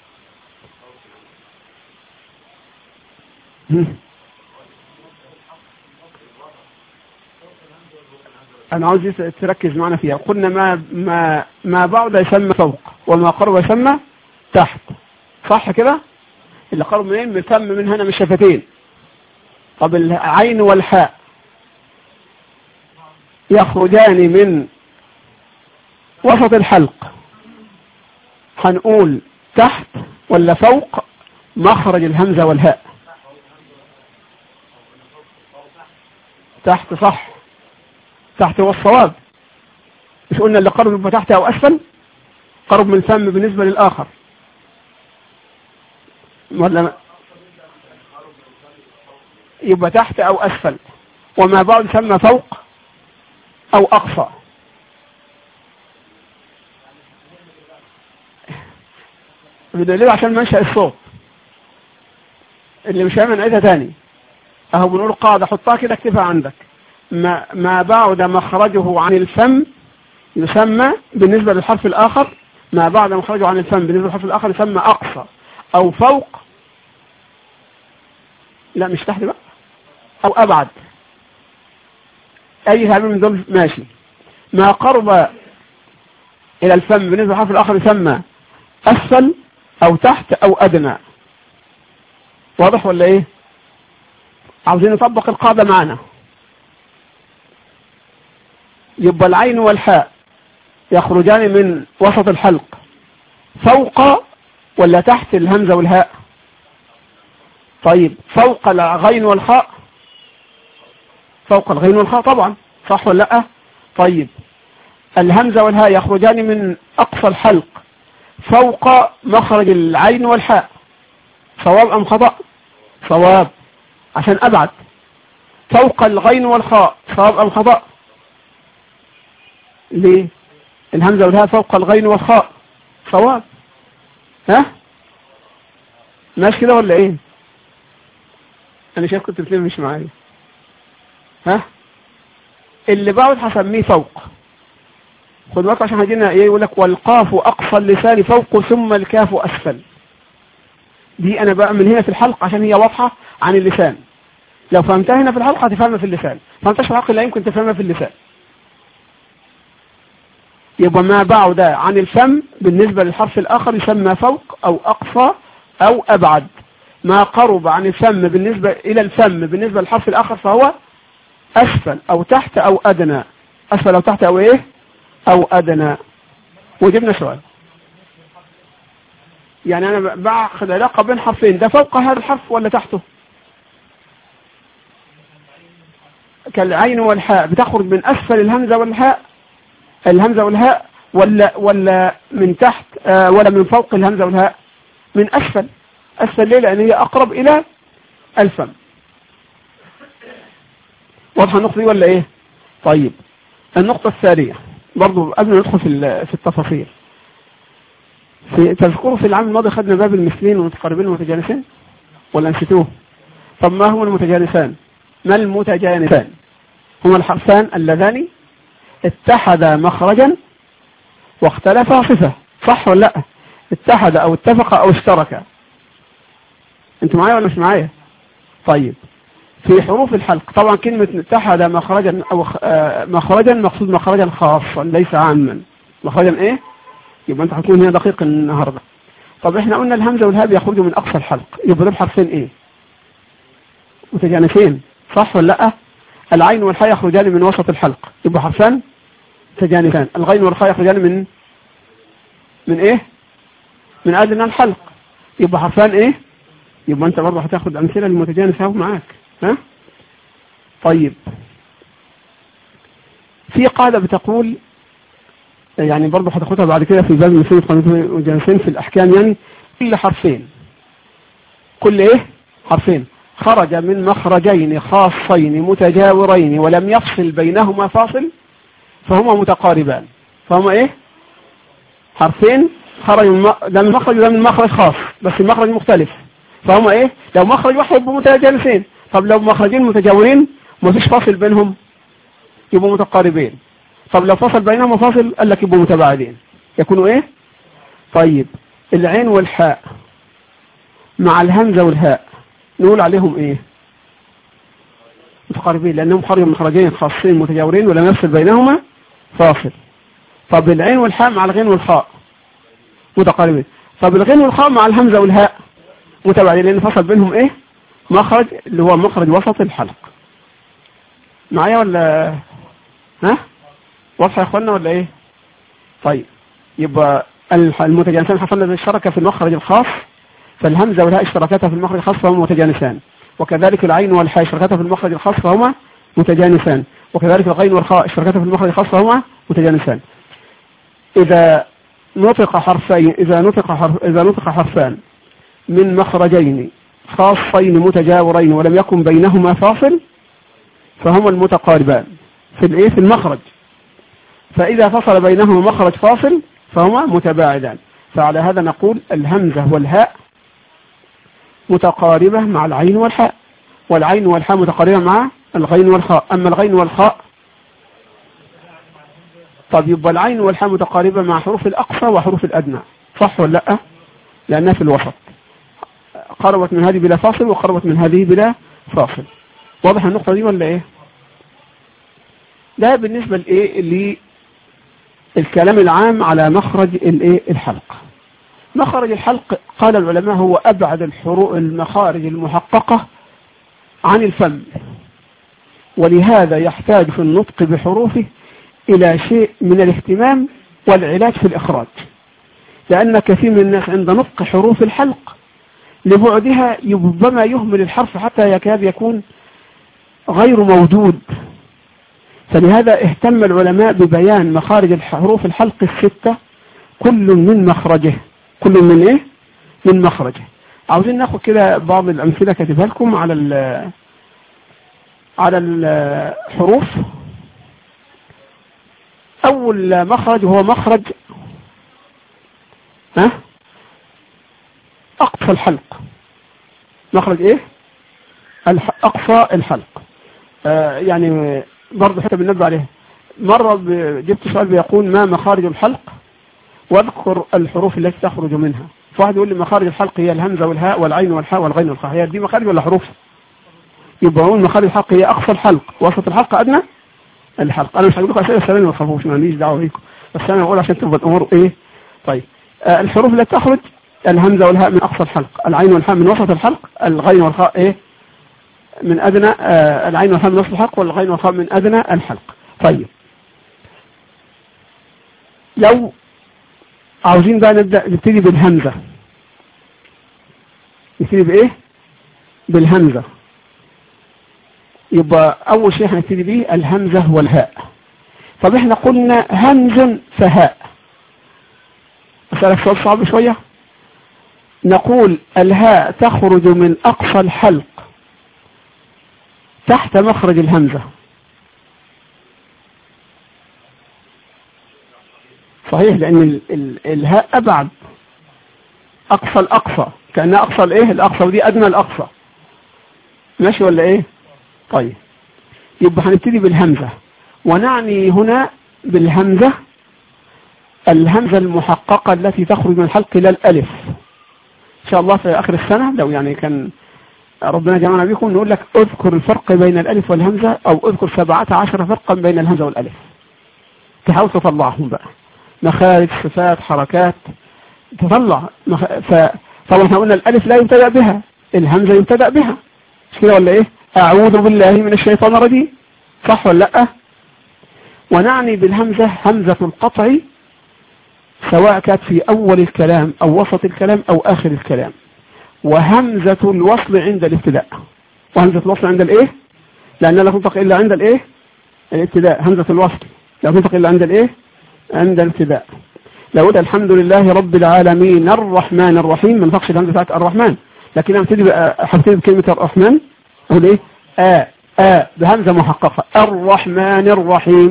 [SPEAKER 1] أنا عاوز تركز معنا فيها قلنا ما ما ما بعد يسمى فوق وما قرب يسمى تحت صح كده اللي قرب منين من الفم من هنا من الشفتين طب العين والحاء يخرجان من وسط الحلق هنقول تحت ولا فوق مخرج الهمزة والهاء تحت صح تحت هو الصواب مش قلنا اللي قرب يبقى تحت او اسفل قرب من الفم بالنسبة للاخر ولا يبقى تحت او اسفل وما بعد يسمى فوق او اقصى بدليل عشان منشأ الصوت اللي مش فاهم نعيدها تاني اهو بنقول قاعدة حطها كده اكتبها عندك ما, ما بعد مخرجه عن الفم يسمى بالنسبة للحرف الآخر ما بعد مخرجه عن الفم بالنسبة للحرف الآخر يسمى أقصى أو فوق لا مش تحت بقى أو أبعد أي تعبير من دول ماشي ما قرب إلى الفم بالنسبة للحرف الآخر يسمى أسفل أو تحت أو أدنى واضح ولا إيه عاوزين نطبق القاعدة معنا يبقى العين والحاء يخرجان من وسط الحلق فوق ولا تحت الهمزة والهاء طيب فوق الغين والخاء فوق الغين والخاء طبعا صح ولا لا طيب الهمزة والهاء يخرجان من أقصى الحلق فوق مخرج العين والحاء صواب أم خطأ صواب عشان أبعد فوق الغين والخاء صواب أم خطأ ليه الهمزة والهاء فوق الغين والخاء صواب ها ماشي كده ولا ايه انا شايف كنت بتلم مش معايا ها اللي بعد هسميه فوق خد بالك عشان هيجينا ايه يقول لك والقاف اقصى اللسان فوق ثم الكاف اسفل دي انا بقى من هنا في الحلق عشان هي واضحة عن اللسان لو فهمتها هنا في الحلقة هتفهمها في اللسان فهمتهاش في الحلقة لا يمكن تفهمها في اللسان يبقى ما بعد عن الفم بالنسبة للحرف الآخر يسمى فوق أو أقصى أو أبعد ما قرب عن الفم بالنسبة إلى الفم بالنسبة للحرف الآخر فهو أسفل أو تحت أو أدنى أسفل أو تحت أو إيه أو أدنى وجبنا سؤال يعني أنا باخذ علاقة بين حرفين ده فوق هذا الحرف ولا تحته كالعين والحاء بتخرج من أسفل الهمزة والحاء الهمزة والهاء ولا ولا من تحت آه ولا من فوق الهمزة والهاء من أسفل أسفل ليه لأن هي أقرب إلى الفم واضحة النقطة دي ولا إيه طيب النقطة الثانية برضو قبل ما ندخل في في التفاصيل في تذكروا في العام الماضي خدنا باب المثلين والمتقاربين والمتجانسين ولا نسيتوه طب ما هو المتجانسان ما المتجانسان هما الحرفان اللذان اتحدا مخرجا واختلفا صفة صح ولا لا اتحد او اتفق او اشترك انتوا معايا ولا مش معايا طيب في حروف الحلق طبعا كلمة اتحد مخرجا او مخرجا مقصود مخرجا خاصا ليس عاما مخرجا ايه يبقى انت هتكون هنا دقيق النهاردة طب احنا قلنا الهمزة والهاء يخرجوا من اقصى الحلق يبقى دول حرفين ايه متجانسين صح ولا لا العين والحاء يخرجان من وسط الحلق يبقى حرفان تجانسان الغين والخاء يخرجان من من ايه من ادنى الحلق يبقى حرفان ايه يبقى انت برضه هتاخد امثله للمتجانس اهو معاك ها طيب في قاعده بتقول يعني برضه هتاخدها بعد كده في باب مثل المتجانسين في الاحكام يعني كل حرفين كل ايه حرفين خرج من مخرجين خاصين متجاورين ولم يفصل بينهما فاصل فهما متقاربان فهما ايه حرفين خرج من ده من مخرج وده من مخرج خاص بس المخرج مختلف فهما ايه لو مخرج واحد يبقوا متجانسين طب لو مخرجين متجاورين مفيش فاصل بينهم يبقوا متقاربين طب لو فصل بينهما فاصل قال لك يبقوا متباعدين يكونوا ايه طيب العين والحاء مع الهمزة والهاء نقول عليهم ايه متقاربين لانهم خرجوا من خرجين خاصين متجاورين ولم يفصل بينهما فاصل طب العين والحاء مع الغين والخاء متقاربين طب الغين والخاء مع الهمزة والهاء متباعدين لان فصل بينهم ايه مخرج اللي هو مخرج وسط الحلق معايا ولا ها واضحه يا اخوانا ولا ايه طيب يبقى المتجانسان حصل لنا الشركة في المخرج الخاص فالهمزة والهاء اشتركتا في المخرج الخاص فهما متجانسان وكذلك العين والحاء اشتركتا في المخرج الخاص فهما متجانسان وكذلك الغين والخاء اشتركتا في المخرج الخاص فهما متجانسان إذا نطق حرفين إذا نطق حرف إذا نطق حرفان من مخرجين خاصين متجاورين ولم يكن بينهما فاصل فهما المتقاربان في الايه في المخرج فإذا فصل بينهما مخرج فاصل فهما متباعدان فعلى هذا نقول الهمزة والهاء متقاربة مع العين والحاء والعين والحاء متقاربة مع الغين والخاء أما الغين والخاء طب يبقى العين والحاء متقاربة مع حروف الأقصى وحروف الأدنى صح ولا لا لأنها في الوسط قربت من هذه بلا فاصل وقربت من هذه بلا فاصل واضح النقطة دي ولا ايه ده بالنسبة لايه للكلام العام على مخرج الايه الحلق مخرج الحلق قال العلماء هو ابعد الحروف المخارج المحققة عن الفم ولهذا يحتاج في النطق بحروفه الى شيء من الاهتمام والعلاج في الاخراج لان كثير من الناس عند نطق حروف الحلق لبعدها ربما يهمل الحرف حتى يكاد يكون غير موجود فلهذا اهتم العلماء ببيان مخارج الحروف الحلق الستة كل من مخرجه كل من ايه من مخرجه عاوزين ناخد كده بعض الامثله كاتبها لكم على ال على الحروف اول مخرج هو مخرج ها اقصى الحلق مخرج ايه اقصى الحلق آه يعني برضه حتى بننبه عليها مرة جبت سؤال بيقول ما مخارج الحلق واذكر الحروف التي تخرج منها فواحد يقول لي مخارج الحلق هي الهمزة والهاء والعين والحاء والغين والخاء هي دي مخارج ولا حروف يبقى هو مخارج الحلق هي اقصى الحلق وسط الحلق ادنى الحلق انا مش هقول لكم اسئله سلام ما تخافوش ماليش دعوه بيكم بس انا بقول عشان تبقى الامور ايه طيب آه الحروف التي تخرج الهمزة والهاء من اقصى الحلق العين والحاء من وسط الحلق الغين والخاء ايه من أدنى آه العين والحاء من وسط الحلق والغين والخاء من أدنى الحلق طيب لو عاوزين بقى نبدأ نبتدي بالهمزة نبتدي بإيه بالهمزة يبقى أول شيء هنبتدي به الهمزة والهاء طب احنا قلنا همز فهاء أسألك سؤال صعب شوية نقول الهاء تخرج من أقصى الحلق تحت مخرج الهمزة صحيح لأن ال ال الهاء أبعد أقصى الأقصى كأنها أقصى الإيه الأقصى ودي أدنى الأقصى ماشي ولا إيه طيب يبقى هنبتدي بالهمزة ونعني هنا بالهمزة الهمزة المحققة التي تخرج من الحلق إلى الألف إن شاء الله في آخر السنة لو يعني كان ربنا جمعنا بكم نقول لك اذكر الفرق بين الألف والهمزة أو اذكر سبعة عشر فرقا بين الهمزة والألف تحاول تطلعهم بقى مخارج صفات حركات تطلع مخ... ف... طبعا احنا قلنا الألف لا يبتدأ بها الهمزة يبتدأ بها مش كده ولا ايه أعوذ بالله من الشيطان الرجيم صح ولا لا ونعني بالهمزة همزة القطع سواء كانت في أول الكلام أو وسط الكلام أو آخر الكلام وهمزة الوصل عند الابتداء وهمزة الوصل عند الايه لأنها لا تنطق إلا عند الايه الابتداء همزة الوصل لا تنطق إلا عند الايه عند الابتداء لو قلت الحمد لله رب العالمين الرحمن الرحيم ما نطقش الهمزة بتاعت الرحمن لكن لما ابتدي هبتدي بكلمة الرحمن اقول ايه آ آ بهمزة محققة الرحمن الرحيم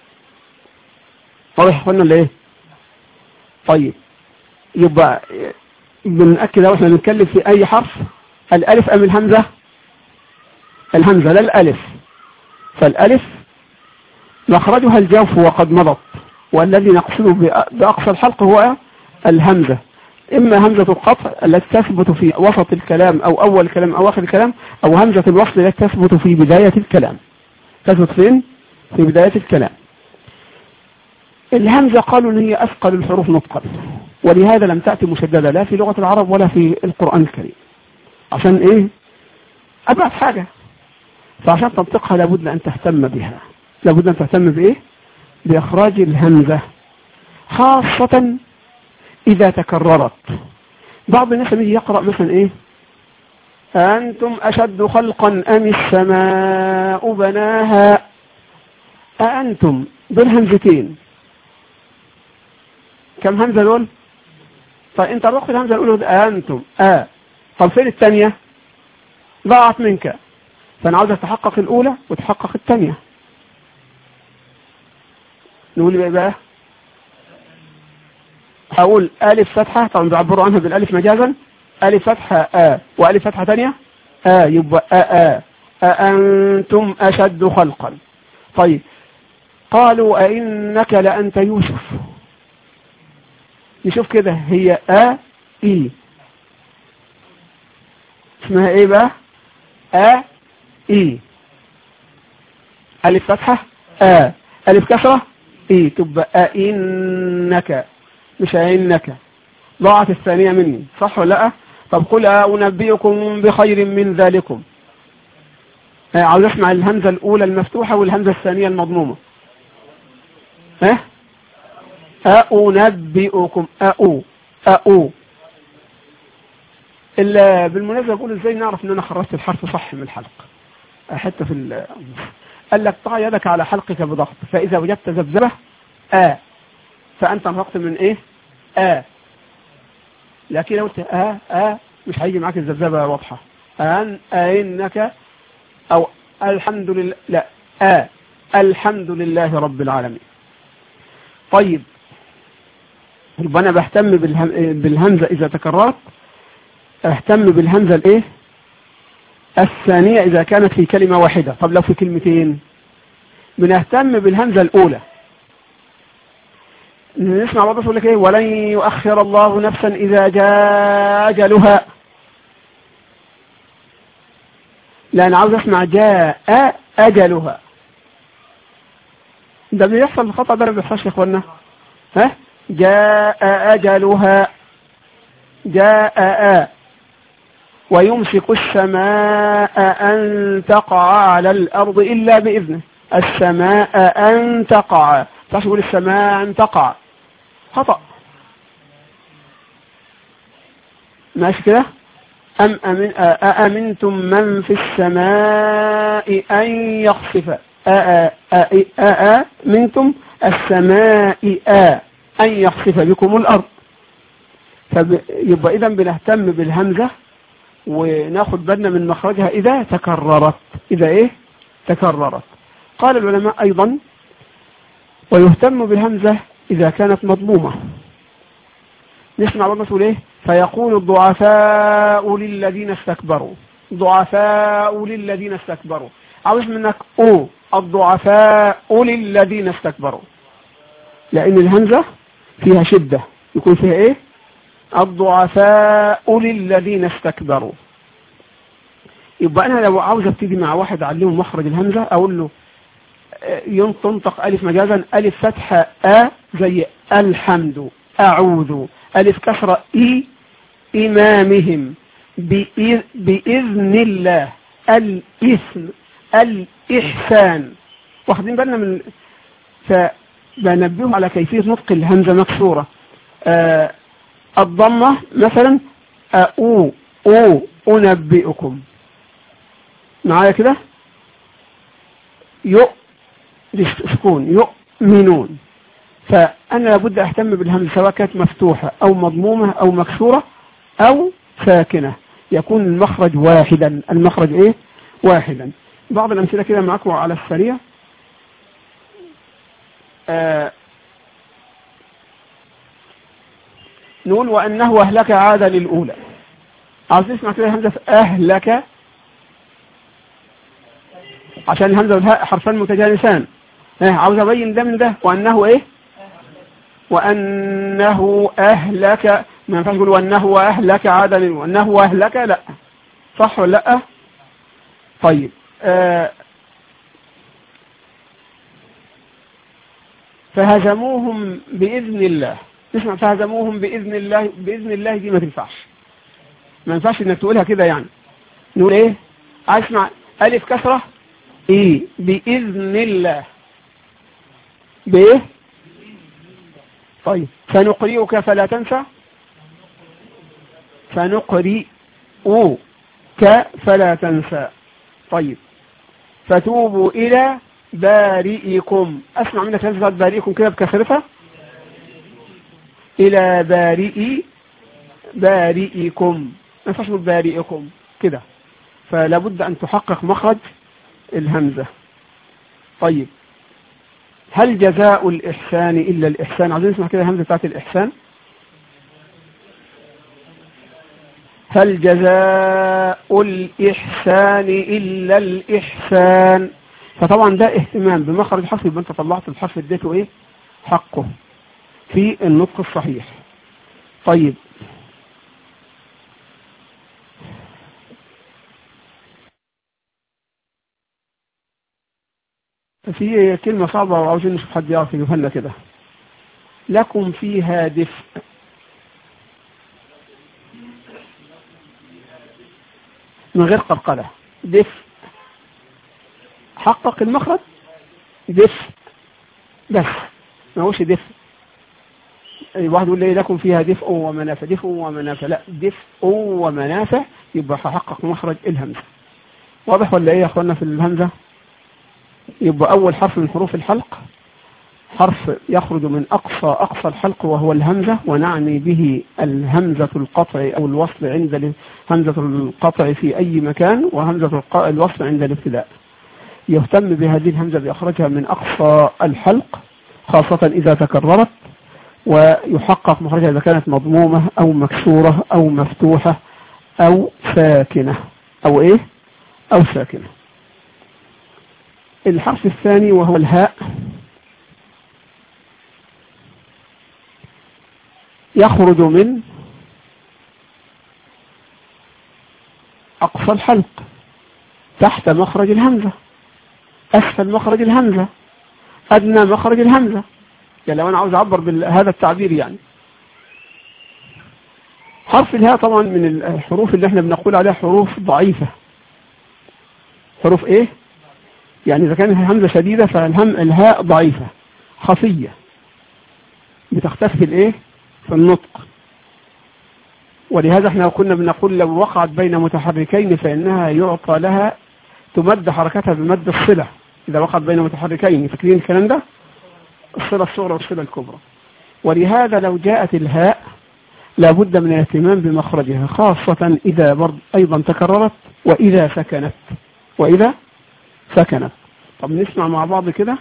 [SPEAKER 1] واضح قلنا ولا ايه طيب يبقى بنأكد لو احنا بنتكلم في اي حرف الالف ام الهمزة الهمزة لا الالف فالالف مخرجها الجوف وقد مضت والذي نقصده بأقصى الحلق هو الهمزة إما همزة القطع التي تثبت في وسط الكلام أو أول الكلام أو آخر الكلام أو همزة الوصل التي تثبت في بداية الكلام تثبت فين؟ في بداية الكلام الهمزة قالوا ان هي أثقل الحروف نطقا ولهذا لم تأتي مشددة لا في لغة العرب ولا في القرآن الكريم عشان ايه أبعد حاجة فعشان تنطقها لابد أن تهتم بها لابد أن تهتم بإيه بإخراج الهمزة خاصة إذا تكررت بعض الناس يجي يقرأ مثلا إيه أنتم أشد خلقا أم السماء بناها أأنتم دول همزتين كم همزة دول طيب انت رخ الهمزة الأولى أنتم آ طب فين الثانية ضاعت منك فأنا عاوز أتحقق الأولى وتحقق الثانية نقول بقى بقى هقول ألف فتحة طبعا بيعبروا عنها بالألف مجازا ألف فتحة آ وألف فتحة ثانية آ يبقى آ آ أأنتم أشد خلقا طيب قالوا أئنك لأنت يوسف نشوف كده هي آ إي اسمها ايه بقى آ إي ألف فتحة آ ألف كسرة إي تبقى أئنك مش أئنك ضاعت الثانية مني صح ولا لا طب قل أنبئكم بخير من ذلكم عاوز اسمع الهمزة الأولى المفتوحة والهمزة الثانية المضمومة ها أنبئكم أو أو إلا بالمناسبة أقول إزاي نعرف إن أنا خرجت الحرف صح من الحلق حتى في قال لك ضع يدك على حلقك بضغط فإذا وجدت ذبذبة آ فأنت انطقت من إيه آ لكن لو قلت آ آ مش هيجي معاك الذبذبة واضحة أن أئنك أو الحمد لله لا آ الحمد لله رب العالمين طيب يبقى أنا بهتم بالهمزة إذا تكررت اهتم بالهمزة الايه الثانية إذا كانت في كلمة واحدة طب لو في كلمتين بنهتم بالهمزة الأولى نسمع بعض يقول لك ايه ولن يؤخر الله نفسا إذا جاء أجلها لا أنا عاوز أسمع جاء أجلها ده بيحصل الخطأ ده ما بيحصلش يا إخوانا ها جاء أجلها جاء ويمسك السماء أن تقع على الأرض إلا بإذنه السماء أن تقع تقول السماء أن تقع خطأ ماشي كده أم أمن أأمنتم من في السماء أن يخسف أأمنتم السماء أن يخسف بكم الأرض فيبقى إذا بنهتم بالهمزة وناخد بالنا من مخرجها إذا تكررت إذا إيه تكررت قال العلماء أيضا ويهتم بالهمزة إذا كانت مضمومة نسمع الله مسؤول إيه فيقول الضعفاء للذين استكبروا ضعفاء للذين استكبروا عاوز منك أو الضعفاء للذين استكبروا لأن الهمزة فيها شدة يكون فيها إيه الضعفاء للذين استكبروا يبقى أنا لو عاوز ابتدي مع واحد أعلمه مخرج الهمزة أقول له تنطق ألف مجازا ألف فتحة أ زي الحمد أعوذ ألف كسرة إي إمامهم بإذن الله الإثم الإحسان واخدين بالنا من فبنبههم على كيفية نطق الهمزة مكسورة آه الضمة مثلا أو أو أنبئكم معايا كده يؤ سكون يؤمنون فأنا لابد أهتم بالهمزة سواء كانت مفتوحة أو مضمومة أو مكسورة أو ساكنة يكون المخرج واحدا المخرج إيه واحدا بعض الأمثلة كده معكم على السريع آه نقول وأنه أهلك عاد للأولى عاوز تسمع كده الهمزة في أهلك عشان الهمزة والهاء حرفان متجانسان ها عاوز ابين ده من ده وانه ايه وانه اهلك ما ينفعش تقول وانه اهلك عادا وانه اهلك لا صح ولا لا طيب آه فهزموهم بإذن الله تسمع فهزموهم بإذن الله بإذن الله دي ما تنفعش ما ينفعش انك تقولها كده يعني نقول ايه عايز اسمع الف كسرة ايه بإذن الله بايه طيب سنقرئك فلا تنسى سنقرئك فلا تنسى طيب فتوبوا إلى بارئكم أسمع منك هذه بارئكم كده بكسرتها إلى بارئ بارئكم ما ينفعش بارئكم كده فلا بد أن تحقق مخرج الهمزة طيب هل جزاء الإحسان إلا الإحسان عايزين نسمع كده الهمزة بتاعت الإحسان هل جزاء الإحسان إلا الإحسان فطبعا ده اهتمام بمخرج الحرف يبقى انت طلعت الحرف اديته ايه حقه في النطق الصحيح طيب في كلمة صعبة وعاوزين نشوف حد يعرف يجيبها لنا كده لكم فيها دفء من غير قلقلة دفء حقق المخرج دفء بس ما هوش دفء واحد يقول لي لكم فيها دفء ومنافع دفء ومنافع لا دفء ومنافع يبقى حقق مخرج الهمزة واضح ولا ايه يا اخوانا في الهمزة يبقى اول حرف من حروف الحلق حرف يخرج من اقصى اقصى الحلق وهو الهمزة ونعني به الهمزة القطع او الوصل عند همزة القطع في اي مكان وهمزة الوصل عند الابتداء يهتم بهذه الهمزة بإخراجها من أقصى الحلق خاصة إذا تكررت ويحقق مخرجها إذا كانت مضمومة أو مكسورة أو مفتوحة أو ساكنة أو إيه أو ساكنة الحرف الثاني وهو الهاء يخرج من أقصى الحلق تحت مخرج الهمزة أسفل مخرج الهمزة أدنى مخرج الهمزة يعني لو أنا عاوز أعبر بهذا التعبير يعني حرف الهاء طبعا من الحروف اللي احنا بنقول عليها حروف ضعيفة حروف ايه يعني اذا كانت الهمزة شديدة فالهم الهاء ضعيفة خفية بتختفي في الايه في النطق ولهذا احنا كنا بنقول لو وقعت بين متحركين فإنها يعطى لها تمد حركتها بمد الصلة إذا وقعت بين متحركين فاكرين الكلام ده الصلة الصغرى والصلة الكبرى ولهذا لو جاءت الهاء لابد من الاهتمام بمخرجها خاصة إذا برض أيضا تكررت وإذا سكنت وإذا سكنت طب نسمع مع بعض كده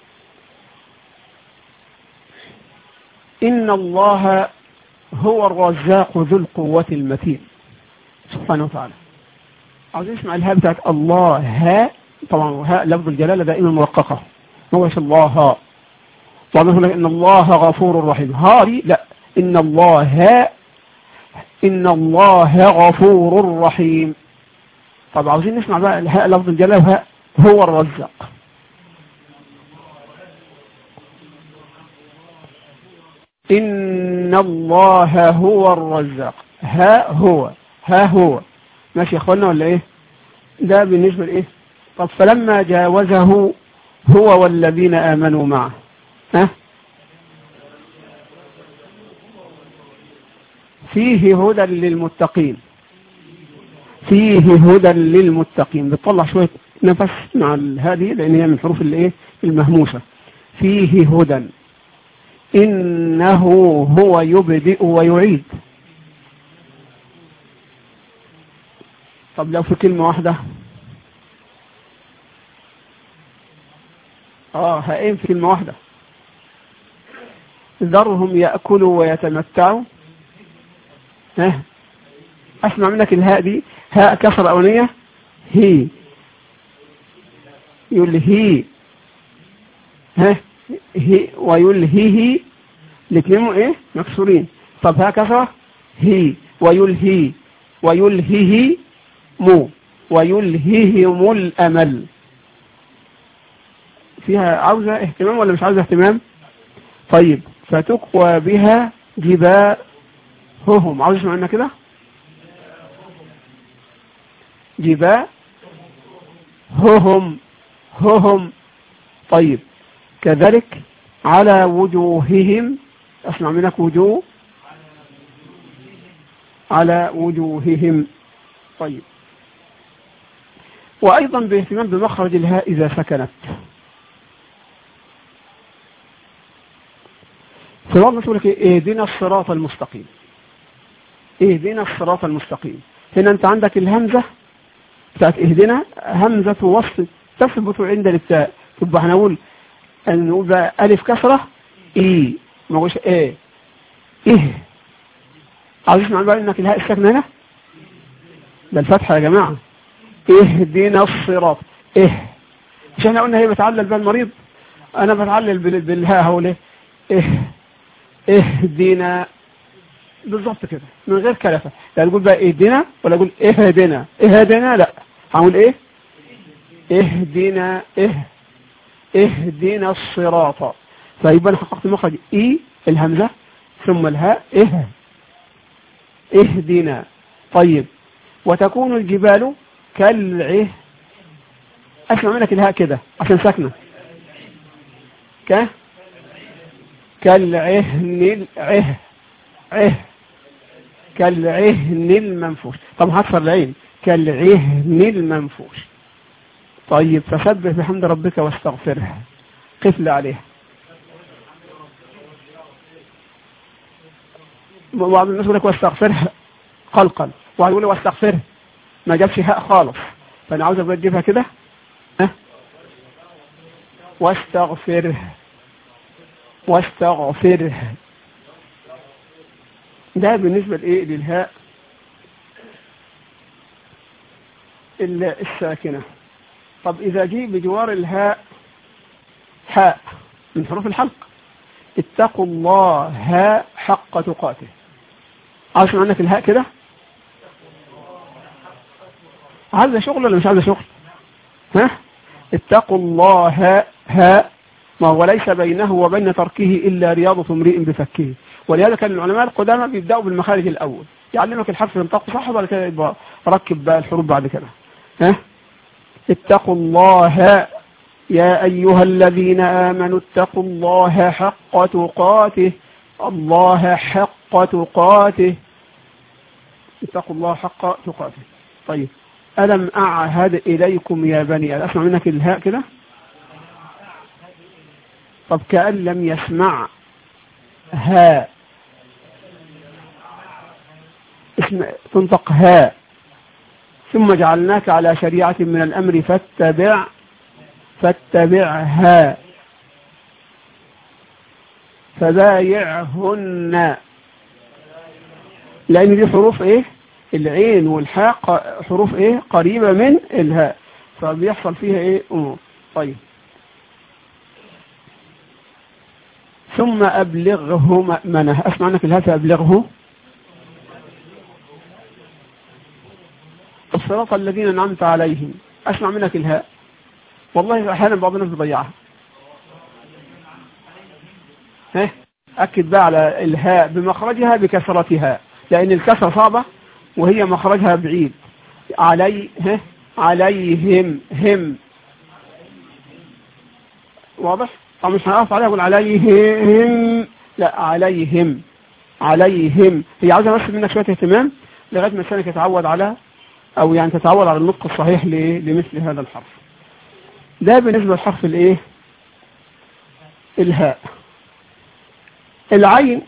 [SPEAKER 1] إن الله هو الرزاق ذو القوة المتين سبحانه وتعالى عاوز نسمع الهاء بتاعت الله ها طبعا هاء لفظ الجلالة دائما مرققة ما هوش الله طبعا يقول لك إن الله غفور رحيم هاري لا إن الله إن الله غفور رحيم طب عاوزين نسمع بقى الهاء لفظ الجلالة وهاء هو الرزاق إن الله هو الرزاق ها هو ها هو ماشي يا اخوانا ولا ايه ده بالنسبة لايه طب فلما جاوزه هو والذين آمنوا معه ها فيه هدى للمتقين فيه هدى للمتقين بتطلع شوية نفس مع هذه لأن هي من حروف الايه المهموسة فيه هدى إنه هو يبدئ ويعيد طب لو في كلمة واحدة اه هائم في كلمة واحدة ذرهم يأكلوا ويتمتعوا ها اسمع منك الهاء دي هاء كسر اولية هي يقول لي هي ها هي ويلهيه الاثنين ايه مكسورين طب هكذا هي ويلهي ويلهيه مو ويلهيهم الأمل فيها عاوزة اهتمام ولا مش عاوزة اهتمام طيب فتقوى بها جباههم عاوز اسمع لنا كده جباههم ههم طيب كذلك على وجوههم اسمع منك وجوه على وجوههم طيب وأيضا باهتمام بمخرج الهاء إذا سكنت فالله تقول لك اهدنا الصراط المستقيم اهدنا الصراط المستقيم هنا انت عندك الهمزة بتاعت اهدنا همزة وصل تثبت عند التاء تبقى هنقول ان نقول بقى الف كسرة اي ما قولش ايه ايه عاوز اسمع بقى انك الهاء الساكنة هنا ده الفتحة يا جماعة اهدنا الصراط ايه مش احنا قلنا هي بتعلل بقى المريض انا بتعلل بالهاء هو ليه ايه اهدنا بالظبط كده من غير كلفة لا نقول بقى اهدنا ولا اقول اهدنا اهدنا لا هقول ايه اهدنا اه اهدنا الصراط فيبقى انا حققت مخرج اي الهمزة ثم الهاء اه اهدنا طيب وتكون الجبال كالعه اسمع منك الهاء كده عشان ساكنه ك كالعهن العه عه كالعهن المنفوش طب هكسر العين كالعهن المنفوش طيب فسبح بحمد ربك واستغفره قفل عليها بعض الناس يقول لك واستغفرها قلقل وواحد يقول لي واستغفره ما جابش هاء خالص فانا عاوزك بقى تجيبها كده ها واستغفره واستغفره ده بالنسبة لإيه للهاء الساكنة طب إذا جي بجوار الهاء حاء من حروف الحلق اتقوا الله حق تقاته عاوز عندك الهاء كده عايزة شغل ولا مش عايزة شغل ها اتقوا الله ها ما هو ليس بينه وبين تركه إلا رياضة امرئ بفكه ولهذا كان العلماء القدامى بيبدأوا بالمخارج الأول يعلمك الحرف ينطق صح وبعد كده يبقى ركب بقى الحروف بعد كده ها اتقوا الله يا أيها الذين آمنوا اتقوا الله حق تقاته الله حق تقاته اتقوا الله حق تقاته طيب ألم أعهد إليكم يا بني أسمع منك الهاء كده طب كأن لم يسمع ها اسم تنطق ها ثم جعلناك على شريعة من الأمر فاتبع فاتبعها فبايعهن لأن دي حروف ايه العين والحاء حروف ايه قريبة من الهاء فبيحصل فيها ايه امور طيب ثم أبلغه مأمنه أسمع أنك الهاء فأبلغه الصراط الذين أنعمت عليهم أسمع منك الهاء والله أحيانا بعض الناس بيضيعها ها أكد بقى على الهاء بمخرجها بكسرتها لأن الكسرة صعبة وهي مخرجها بعيد علي ها عليهم هم واضح طب مش هنقف عليها اقول عليهم لا عليهم عليهم هي عاوزه بس منك شويه اهتمام لغايه ما لسانك يتعود على او يعني تتعود على النطق الصحيح لمثل هذا الحرف ده بالنسبه لحرف الايه الهاء العين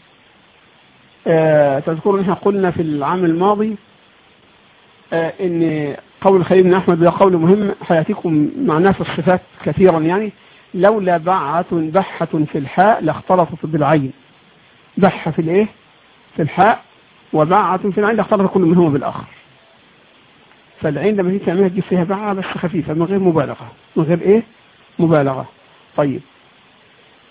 [SPEAKER 1] آه تذكروا ان احنا قلنا في العام الماضي آه ان قول خليل بن احمد ده قول مهم حياتكم معناه في الصفات كثيرا يعني لولا بعة بحة في الحاء لاختلطت بالعين بحة في الايه في الحاء وبعة في العين لاختلط كل منهما بالاخر فالعين لما تيجي تعملها تجيب فيها بعة بس خفيفة من غير مبالغة من غير ايه مبالغة طيب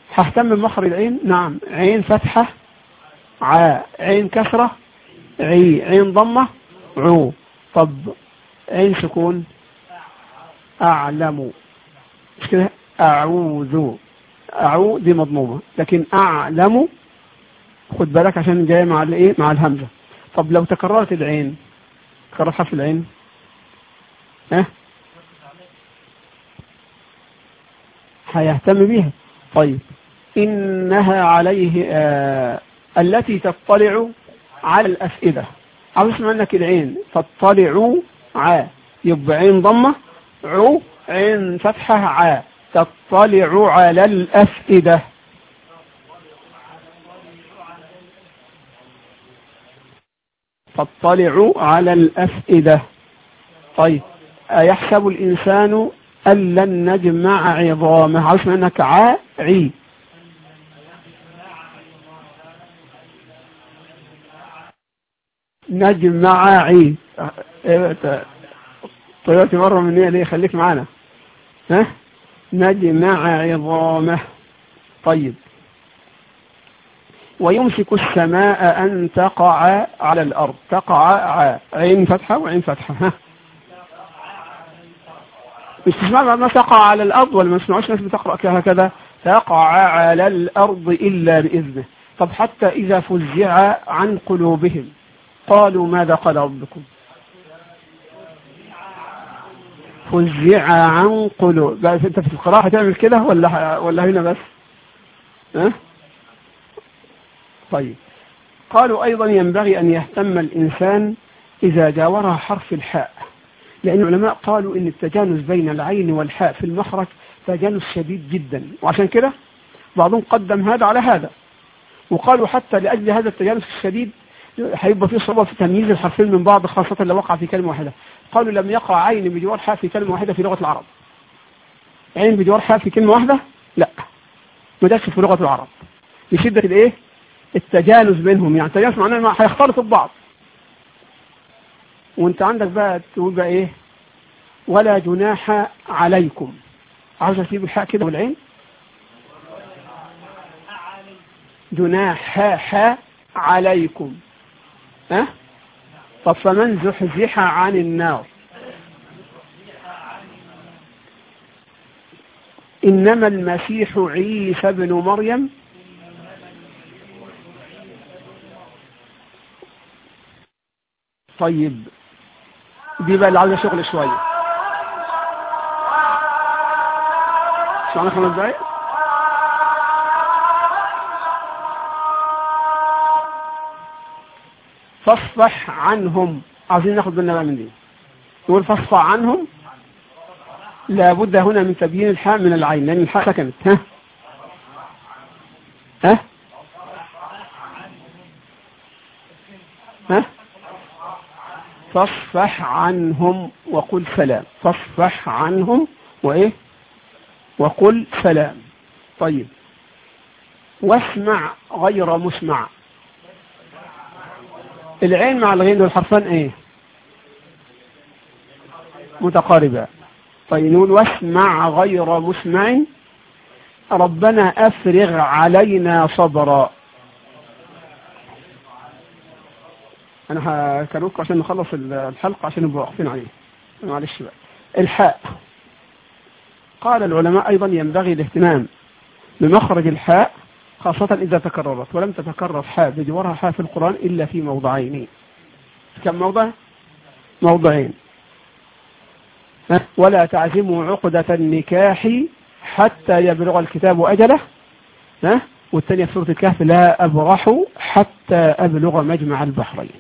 [SPEAKER 1] ههتم بمخرج العين نعم عين فتحة ع عين كسرة عي عين ضمة عو طب عين سكون أعلم مش كده أعوذ أعو دي مضمومة لكن أعلم خد بالك عشان جاي مع الايه مع الهمزة طب لو تكررت العين تكرر حرف العين ها هيهتم بيها طيب إنها عليه آه التي تطلع على الأفئدة عاوز اسمع انك العين تطلع ع يبقى عين ضمة عو عين فتحة ع تطلع على الأفئدة تطلع على الأفئدة طيب أيحسب الإنسان أن لن نجمع عظامه عاوز انك عي نجمع عي طيارتي مرة من هي ليه خليك معانا ها نجمع عظامه طيب ويمسك السماء أن تقع على الأرض تقع عين فتحة وعين فتحة ها مش تسمع ما تقع على الأرض ولا ما تسمعوش ناس بتقرأ هكذا تقع على الأرض إلا بإذنه طب حتى إذا فزع عن قلوبهم قالوا ماذا قال ربكم فزع عن قلوب انت في القراءة هتعمل كده ولا ولا هنا بس ها طيب قالوا أيضا ينبغي أن يهتم الإنسان إذا جاورها حرف الحاء لأن العلماء قالوا إن التجانس بين العين والحاء في المخرج تجانس شديد جدا وعشان كده بعضهم قدم هذا على هذا وقالوا حتى لأجل هذا التجانس الشديد هيبقى في صعوبة في تمييز الحرفين من بعض خاصة لو وقع في كلمة واحدة قالوا لم يقع عين بجوار حاء في كلمة واحدة في لغة العرب عين بجوار حاء في كلمة واحدة لا ما جاتش في لغة العرب لشدة الايه التجانس بينهم يعني التجانس معناه ما هيختلطوا ببعض وانت عندك بقى تقول بقى ايه ولا جناح عليكم عاوز اسيب الحاء كده والعين جناح عليكم ها طب فمن زحزح عن النار إنما المسيح عيسى بن مريم طيب دي بقى اللي عاوزه شغل شويه شو خمس دقايق فاصفح عنهم عايزين ناخد بالنا بقى من دي يقول فاصفح عنهم لابد هنا من تبيين الحاء من العين لأن الحاء سكنت ها ها ها فاصفح عنهم وقل سلام فاصفح عنهم وإيه وقل سلام طيب واسمع غير مسمع العين مع الغين والحرفان ايه متقاربة طيب نقول واسمع غير مسمع ربنا افرغ علينا صبرا انا هكروك عشان نخلص الحلقة عشان نبقى واقفين عليه معلش بقى الحاء قال العلماء ايضا ينبغي الاهتمام بمخرج الحاء خاصة إذا تكررت ولم تتكرر حاء بجوارها حاء في القرآن إلا في موضعين كم موضع؟ موضعين ولا تعزموا عقدة النكاح حتى يبلغ الكتاب أجله ها والثانية في سورة الكهف لا أبرح حتى أبلغ مجمع البحرين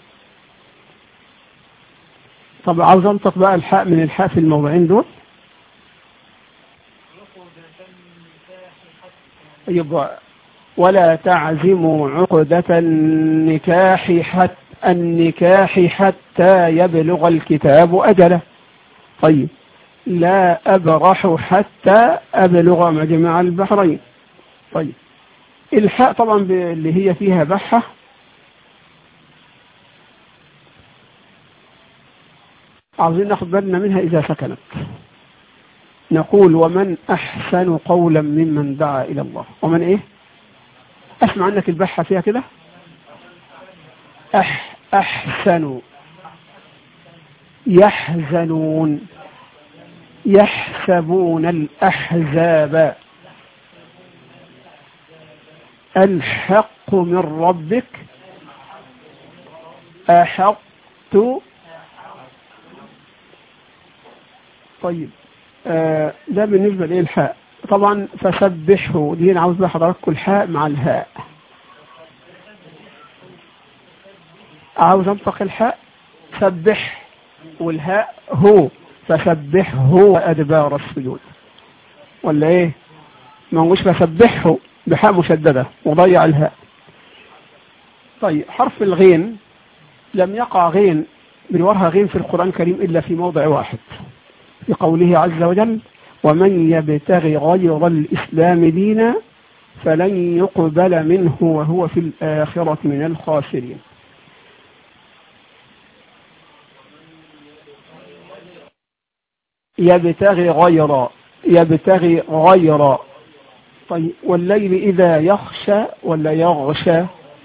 [SPEAKER 1] طب عاوز انطق بقى الحاء من الحاء في الموضعين دول يبقى ولا تعزموا عقدة النكاح حتى النكاح حتى يبلغ الكتاب أجله طيب لا أبرح حتى أبلغ مجمع البحرين طيب الحاء طبعا اللي هي فيها بحة عاوزين ناخد بالنا منها إذا سكنت نقول ومن أحسن قولا ممن دعا إلى الله ومن إيه أسمع عنك البحة فيها كده أح أحسن يحزنون يحسبون الأحزاب الحق من ربك أحقت طيب آه ده بالنسبة للحاء طبعا فسبحه دي أنا عاوز بقى حضراتكم الحاء مع الهاء عاوز انطق الحاء سبح والهاء هو فسبحه وأدبار السجود ولا ايه ما هوش فسبحه بحاء مشددة وضيع الهاء طيب حرف الغين لم يقع غين بنورها غين في القرآن الكريم إلا في موضع واحد في قوله عز وجل ومن يبتغي غير الإسلام دينا فلن يقبل منه وهو في الآخرة من الخاسرين يبتغي غير يبتغي غير طيب والليل إذا يخشى ولا يغشى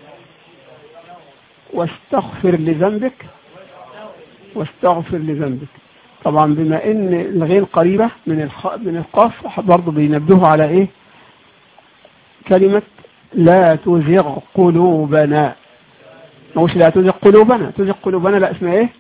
[SPEAKER 1] واستغفر لذنبك واستغفر لذنبك طبعا بما ان الغين قريبة من الخ... من القاف برضه بينبهوا على ايه كلمة لا تزغ قلوبنا مش لا تزغ قلوبنا تزغ قلوبنا لا اسمها ايه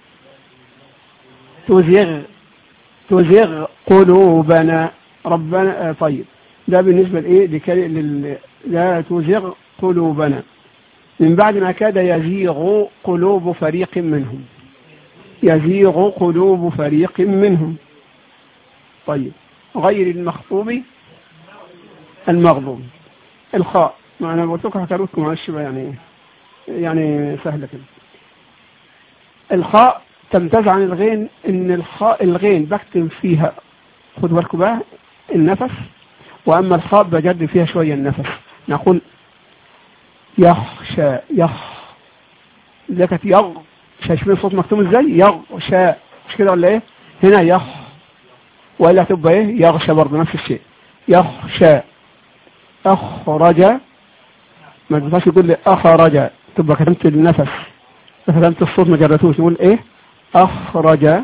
[SPEAKER 1] تزغ تزغ قلوبنا ربنا آه طيب ده بالنسبة لإيه لكلمة لل... لا تزغ قلوبنا من بعد ما كاد يزيغ قلوب فريق منهم يزيغ قلوب فريق منهم طيب غير المخطوب المغضوب الخاء ما انا قلت لكم حكى لكم معلش يعني يعني سهله كده الخاء تمتاز عن الغين ان الخاء الغين بكتم فيها خدوا بالكم بقى النفس واما الخاء بجد فيها شويه النفس نقول يخشى يخ ده كانت يغ شايفين الصوت مكتوم ازاي يغشى مش كده ولا ايه هنا يخ ولا هتبقى ايه يغشى برضه نفس الشيء يخشى اخرج ما تنفعش يقول لي اخرج تبقى كتمت النفس كتمت الصوت ما جرتوش يقول ايه اخرج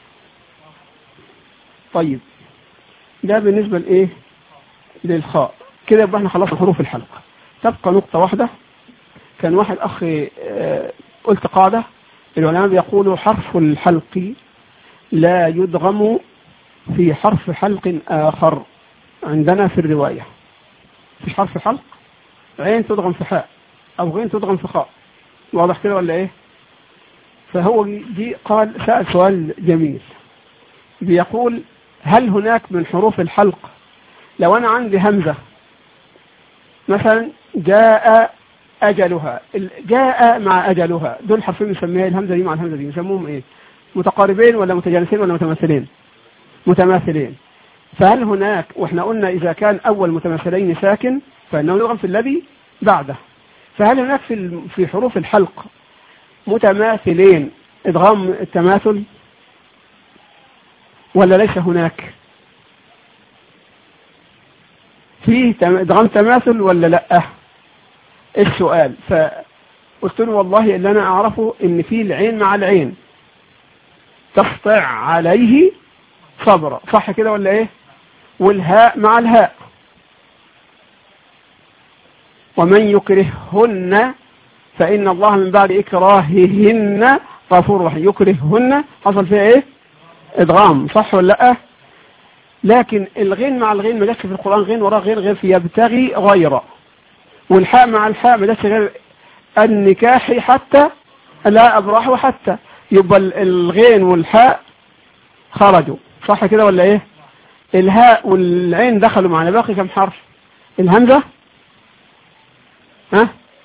[SPEAKER 1] طيب ده بالنسبه لايه للخاء كده يبقى احنا خلصنا حروف الحلقه تبقى نقطه واحده كان واحد اخ اه قلت قاعده العلماء بيقولوا حرف الحلق لا يدغم في حرف حلق آخر عندنا في الرواية في حرف حلق عين تدغم في حاء أو غين تدغم في خاء واضح كده ولا إيه فهو دي قال سأل سؤال جميل بيقول هل هناك من حروف الحلق لو أنا عندي همزة مثلا جاء أجلها جاء مع أجلها دول حرفين نسميها الهمزة دي مع الهمزة دي نسموهم إيه متقاربين ولا متجانسين ولا متماثلين متماثلين فهل هناك واحنا قلنا إذا كان أول متماثلين ساكن فإنه يضغم في الذي بعده فهل هناك في في حروف الحلق متماثلين إدغام التماثل ولا ليس هناك فيه إدغام تماثل ولا لأ السؤال فقلت له والله اللي أنا أعرفه إن في العين مع العين تقطع عليه صبرا صح كده ولا إيه والهاء مع الهاء ومن يكرههن فإن الله من بعد إكراههن غفور رحيم يكرههن حصل فيها إيه إدغام صح ولا لأ لكن الغين مع الغين ما جاتش في القرآن غين وراه غير غير في يبتغي غيره والحاء مع الحاء ما جاتش غير النكاح حتى لا أبراح وحتى يبقى الغين والحاء خرجوا صح كده ولا ايه الهاء والعين دخلوا معنا باقي كم حرف الهمزة ها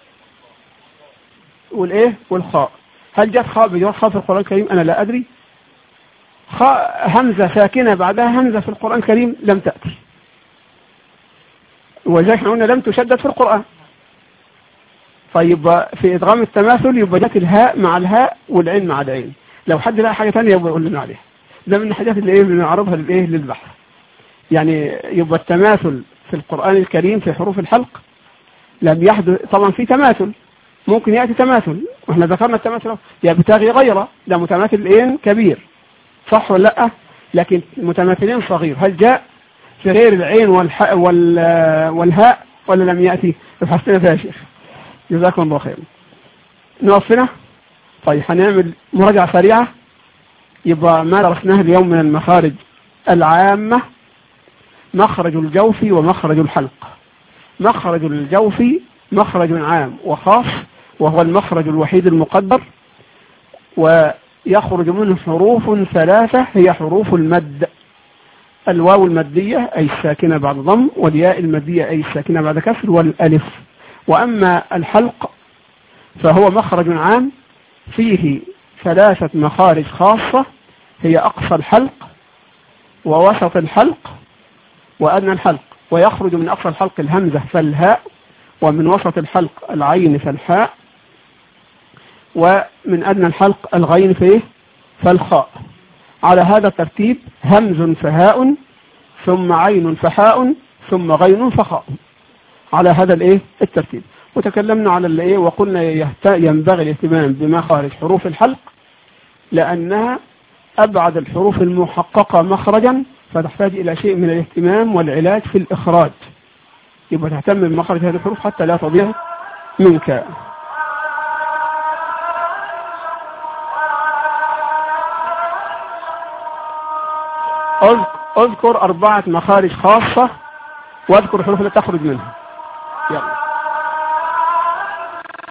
[SPEAKER 1] والايه والخاء هل جت خاء بجوار خاء في القرآن الكريم انا لا ادري خاء همزة ساكنة بعدها همزة في القرآن الكريم لم تأتي ولذلك احنا قلنا لم تشدد في القرآن طيب في إدغام التماثل يبقى جت الهاء مع الهاء والعين مع العين لو حد لقى حاجة ثانيه يبقى يقول لنا عليها ده من الحاجات اللي ايه بنعرضها للايه للبحث يعني يبقى التماثل في القرآن الكريم في حروف الحلق لم يحدث طبعا في تماثل ممكن يأتي تماثل واحنا ذكرنا التماثل يبتغي غيره ده متماثل ايه كبير صح ولا لا لكن متماثلين صغير هل جاء في غير العين والحاء والهاء ولا لم يأتي ابحثنا فيها يا شيخ جزاكم الله خير نوفنا طيب هنعمل مراجعة سريعة يبقى ما درسناه اليوم من المخارج العامة مخرج الجوف ومخرج الحلق مخرج الجوف مخرج عام وخاص وهو المخرج الوحيد المقدر ويخرج منه حروف ثلاثة هي حروف المد الواو المادية أي الساكنة بعد ضم والياء المادية أي الساكنة بعد كسر والألف وأما الحلق فهو مخرج عام فيه ثلاثة مخارج خاصة هي أقصى الحلق ووسط الحلق وأدنى الحلق ويخرج من أقصى الحلق الهمزة فالهاء ومن وسط الحلق العين فالحاء ومن أدنى الحلق الغين فيه فالخاء على هذا الترتيب همز فهاء ثم عين فحاء ثم غين فخاء على هذا الايه الترتيب وتكلمنا على الايه وقلنا ينبغي الاهتمام بمخارج حروف الحلق لأنها أبعد الحروف المحققة مخرجا فتحتاج إلى شيء من الاهتمام والعلاج في الإخراج يبقى تهتم بمخرج هذه الحروف حتى لا تضيع منك اذكر أربعة مخارج خاصة واذكر الحروف التي تخرج منها يلا